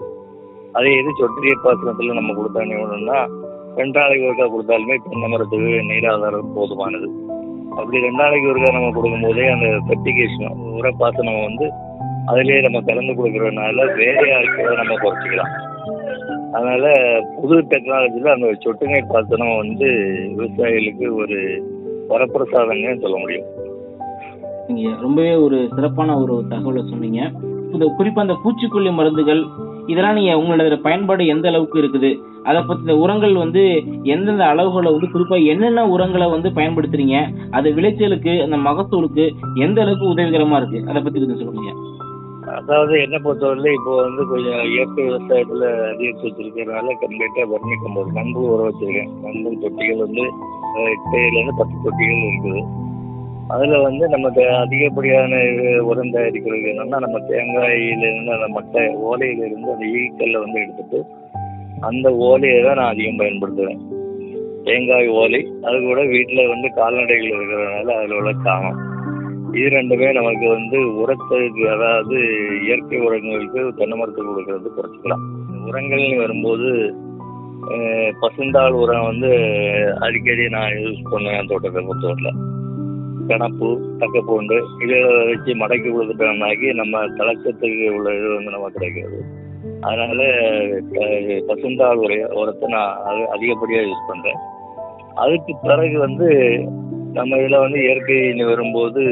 அதே இது சொட்டு நீர் பாசனத்தில் நம்ம கொடுத்த தண்ணி விடணும்னா ரெண்டு நாளைக்கு ஒருக்கா கொடுத்தாலுமே தென்னை மரத்துக்கு நீராதாரம் போதுமானது அப்படி ரெண்டு நாளைக்கு ஒருக்கா நம்ம கொடுக்கும்போதே அந்த ஃபெர்டிகேஷன் உரப்பாசனம் வந்து அதிலேயே நம்ம கலந்து கொடுக்கறதுனால வேற ஆட்களை நம்ம குறைச்சிக்கலாம் அதனால புது டெக்னாலஜியில் அந்த சொட்டு நீர் பாசனம் வந்து விவசாயிகளுக்கு ஒரு வரப்பிரசாதங்கன்னு சொல்ல முடியும் நீங்க ரொம்பவே ஒரு சிறப்பான ஒரு தகவலை சொன்னீங்க இந்த குறிப்பா அந்த பூச்சிக்கொல்லி மருந்துகள் இதெல்லாம் நீங்க உங்களோட பயன்பாடு எந்த அளவுக்கு இருக்குது அதை பத்தி இந்த உரங்கள் வந்து எந்தெந்த அளவுகளை வந்து குறிப்பா என்னென்ன உரங்களை வந்து பயன்படுத்துறீங்க அது விளைச்சலுக்கு அந்த மகசூலுக்கு எந்த அளவுக்கு உதவிகரமா இருக்கு அதை பத்தி கொஞ்சம் சொல்லுங்க அதாவது என்ன பொறுத்தவரையில இப்போ வந்து கொஞ்சம் இயற்கை விவசாயத்துல அதிகரிச்சு வச்சிருக்கிறதுனால கம்ப்ளீட்டா வர்ணி கம்போஸ் மண்புழு உரம் வச்சிருக்கேன் மண்புழு தொட்டிகள் வந்து அஹ், எட்டுல இருந்து பத்து தொட்டிகள் இருக்குது அதுல வந்து நமக்கு அதிகப்படியான இது உரம் தயாரிக்கிறது என்னன்னா நம்ம தேங்காயில இருந்து அந்த மட்டை ஓலையில இருந்து அந்த ஈக்கல்ல வந்து எடுத்துட்டு அந்த ஓலையை தான் நான் அதிகம் பயன்படுத்துவேன் தேங்காய் ஓலை அது கூட வீட்டுல வந்து கால்நடைகள் இருக்கிறதுனால அதுல உள்ள காமம் இது ரெண்டுமே நமக்கு வந்து உரத்துக்கு அதாவது இயற்கை உரங்களுக்கு தென்னை மரத்துக்கு கொடுக்கறது குறைச்சிக்கலாம் உரங்கள்னு வரும்போது அஹ், பசுந்தாள் உரம் வந்து அடிக்கடி நான் யூஸ் பண்ணுவேன் தோட்டத்தை பொறுத்தவரையில் கணப்பு தக்கப்பூண்டு இதை வச்சு மடக்கி கொடுத்துட்டோம்னாக்கி நம்ம தலைச்சத்துக்கு உள்ள இது வந்து நமக்கு கிடைக்காது அதனால அஹ், பசுந்தாள் உரைய உரத்தை நான் அது அதிகப்படியாக யூஸ் பண்ணுறேன் அதுக்கு பிறகு வந்து நம்ம இதில் வந்து இயற்கைன்னு வரும்போது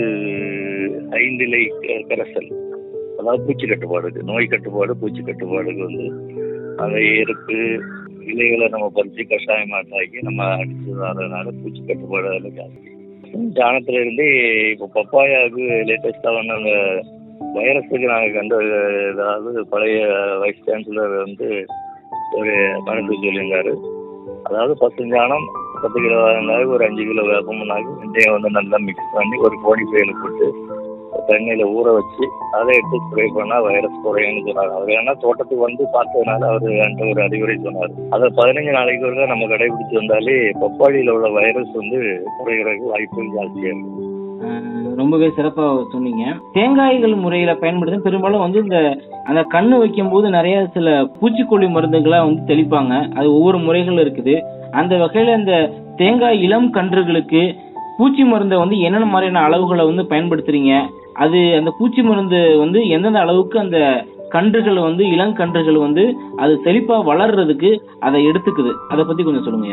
ஐந்திலை க- கரைசல் அதாவது பூச்சி கட்டுப்பாடுக்கு நோய் கட்டுப்பாடு பூச்சி கட்டுப்பாடுக்கு வந்து அந்த எருக்கு இலைகளை நம்ம பறித்து கஷாயமாட்டாக்கி நம்ம அடிச்சு வர்றதுனால பூச்சி கட்டுப்பாடு அதில் ஜாஸ்தி ஜானத்துல இருந்து இப்போ பப்பாயாவுக்கு லேட்டஸ்டாக வந்து அந்த வைரஸுக்கு நாங்கள் கண்டு அதாவது பழைய வைஸ் சான்சலர் வந்து ஒரு மருந்து சொல்லியிருந்தாரு அதாவது பசுஞ்சாணம் பத்து கிலோ வாங்கினாரு ஒரு அஞ்சு கிலோ வேப்பமுன்னாக்கு வெந்தயம் வந்து நல்லா மிக்ஸ் பண்ணி ஒரு கோடி பையில போட்டு தண்ணியில ஊற வச்சு அதை எடுத்து ஸ்ப்ரே பண்ணா வைரஸ் குறையும்னு சொன்னார் அவர் ஏன்னா தோட்டத்துக்கு வந்து பார்த்ததுனால அவர் என்கிட்ட ஒரு அறிவுரை சொன்னார் அதை பதினஞ்சு நாளைக்கு ஒருக்கா நம்ம கடைபிடிச்சு வந்தாலே பப்பாளியில உள்ள வைரஸ் வந்து குறைகிறதுக்கு வாய்ப்புகள் ஜாஸ்தியா இருக்கு ஆஹ் ரொம்பவே சிறப்பா சொன்னீங்க தேங்காய்கள் முறையில பயன்படுத்த பெரும்பாலும் வந்து இந்த அந்த கண்ணு வைக்கும் போது நிறைய சில பூச்சிக்கொல்லி மருந்துகளா வந்து தெளிப்பாங்க அது ஒவ்வொரு முறைகள் இருக்குது அந்த வகையில இந்த தேங்காய் இளம் கன்றுகளுக்கு பூச்சி மருந்தை வந்து என்னென்ன மாதிரியான அளவுகளை வந்து பயன்படுத்துறீங்க அது அந்த பூச்சி மருந்து வந்து எந்தெந்த அளவுக்கு அந்த கன்றுகள் வந்து இளங்கன்றுகள் வந்து அது செழிப்பா வளர்றதுக்கு அதை எடுத்துக்குது அதை பத்தி கொஞ்சம் சொல்லுங்க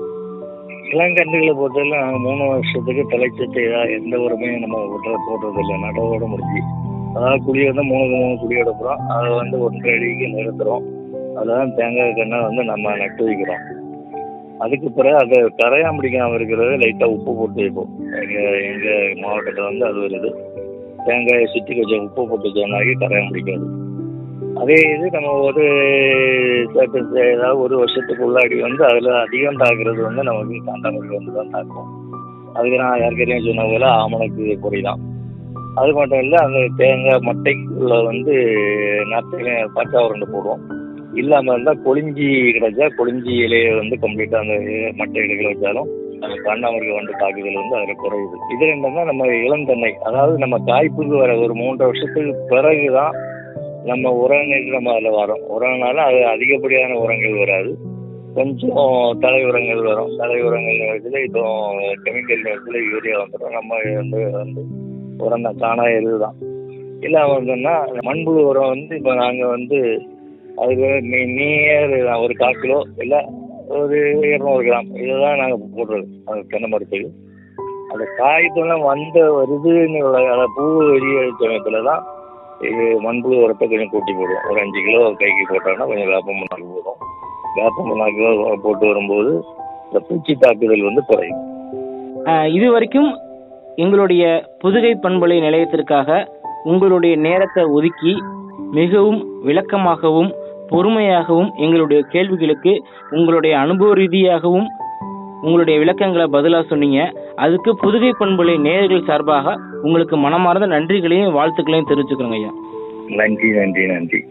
இளங்கன்றுகளை பொறுத்தவரை நாங்கள் மூணு வருஷத்துக்கு தலைச்சத்து ஏதாவது எந்த உரமே நம்ம விட்டுற போடுறது இல்லை நடவோட முடிஞ்சு அதாவது குழி வந்து மூணுக்கு மூணு குழி எடுக்கிறோம் அதை வந்து ஒன்றரை அடிக்கு நிறுத்துறோம் அதில் தான் தேங்காய் கண்ணை வந்து நம்ம நட்டு வைக்கிறோம் அதுக்கு பிறகு அதை கரையான் பிடிக்காம இருக்கிறது லைட்டாக உப்பு போட்டு வைப்போம் எங்கள் எங்கள் மாவட்டத்தில் வந்து அது வருது தேங்காயை சுற்றி கொஞ்சம் உப்பு போட்டு சொன்னாக்கி கரையான் பிடிக்காது அதே இது நம்ம ஒரு certain ஏதாவது ஒரு வருஷத்துக்கு உள்ளாடி வந்து அதில் அதிகம் தாக்குறது வந்து நமக்கு காண்டாமிருகம் வந்து தான் தாக்கும் அதுக்கு நான் ஏற்கனவே சொன்ன போல ஆமணக்கு பொறி தான் அது மட்டும் இல்லை அந்த தேங்காய் மட்டைக்குள்ள வந்து நத்தை பச்சை உருண்டை போடுவோம் இல்லாமல் இருந்தால் கொளிஞ்சி கிடைச்சா கொளிஞ்சி இலையை வந்து கம்ப்ளீட்டாக அந்த மட்டை இலைகளை வச்சாலும் அந்த காண்டாமிருகம் வந்து தாக்குதல் வந்து அதில் குறையுது இது ரெண்டும் தான் நம்ம இளந்தென்னை அதாவது நம்ம காய்ப்புக்கு வர ஒரு மூன்றரை வருஷத்துக்கு பிறகு தான் நம்ம உரங்கள் நம்ம அதில் வரோம் உரம்னால அது அதிகப்படியான உரங்கள் வராது கொஞ்சம் தலை உரங்கள் வரும் தலை உரங்கள் நேரத்தில் இப்போ கெமிக்கல் நேரத்தில் யூரியா வந்துடும் நம்ம வந்து வந்து உரம் தான் தானா இதுதான் இல்லாமல் வந்தோம்னா மண்புழு உரம் வந்து இப்போ நாங்கள் வந்து அதுக்கு மீ நீர் ஒரு கால் கிலோ இல்லை ஒரு இரநூறு கிராம் இதை தான் நாங்கள் போடுறது அது தென்னை மரத்துக்கு அந்த காய்ப்பெல்லாம் வந்த வருதுன்னு உள்ள அந்த பூ எரிய சமயத்தில் தான் இது மண்புழு உரத்தை கொஞ்சம் கூட்டி போடுவோம் ஒரு அஞ்சு கிலோ கைக்கு போட்டோம்னா கொஞ்சம் வேப்ப மண்ணாக்கு போடும் வேப்ப மண்ணாக்கு போட்டு வரும்போது இந்த பூச்சி தாக்குதல் வந்து குறையும் ஆஹ் இது வரைக்கும் எங்களுடைய புதுகை பண்பலை நிலையத்திற்காக உங்களுடைய நேரத்தை ஒதுக்கி மிகவும் விளக்கமாகவும் பொறுமையாகவும் எங்களுடைய கேள்விகளுக்கு உங்களுடைய அனுபவ ரீதியாகவும் உங்களுடைய விளக்கங்களை பதிலாக சொன்னீங்க அதுக்கு புதுகை பண்பலை நேயர்கள் சார்பாக உங்களுக்கு மனமார்ந்த நன்றிகளையும் வாழ்த்துக்களையும் தெரிவிச்சுக்கிறோங்க ஐயா நன்றி நன்றி நன்றி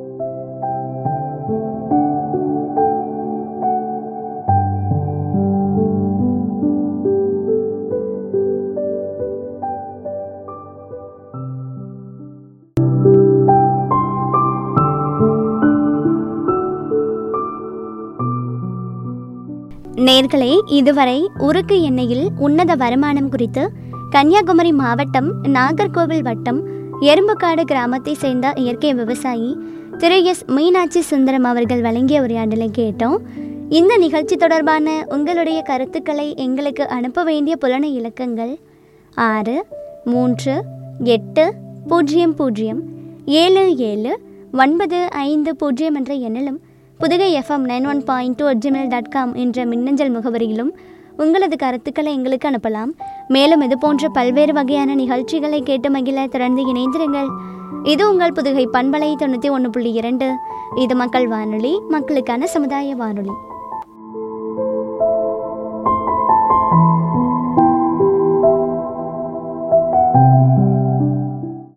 நேர்களே இதுவரை உருக்கு எண்ணெயில் உன்னத வருமானம் குறித்து கன்னியாகுமரி மாவட்டம் நாகர்கோவில் வட்டம் எறும்புக்காடு கிராமத்தை சேர்ந்த இயற்கை விவசாயி திரு எஸ் மீனாட்சி சுந்தரம் அவர்கள் வழங்கிய உரையாடலை கேட்டோம் இந்த நிகழ்ச்சி தொடர்பான உங்களுடைய கருத்துக்களை எங்களுக்கு அனுப்ப வேண்டிய புலன இலக்கங்கள் ஆறு மூன்று எட்டு பூஜ்ஜியம் பூஜ்ஜியம் ஏழு ஏழு ஒன்பது ஐந்து பூஜ்ஜியம் என்ற எண்ணிலும் Pudugai FM nine one point two Gmail dot com என்ற மின்னஞ்சல் முகவரியிலும் உங்களது கருத்துக்களை எங்களுக்கு அனுப்பலாம் மேலும் இது போன்ற பல்வேறு வகையான நிகழ்ச்சிகளை கேட்டு மகிழ தொடர்ந்து இணைந்திருங்கள் இது உங்கள் புதுகை பண்பலை தொண்ணூற்றி ஒன்று புள்ளி இரண்டு இது மக்கள் வானொலி மக்களுக்கான சமுதாய வானொலி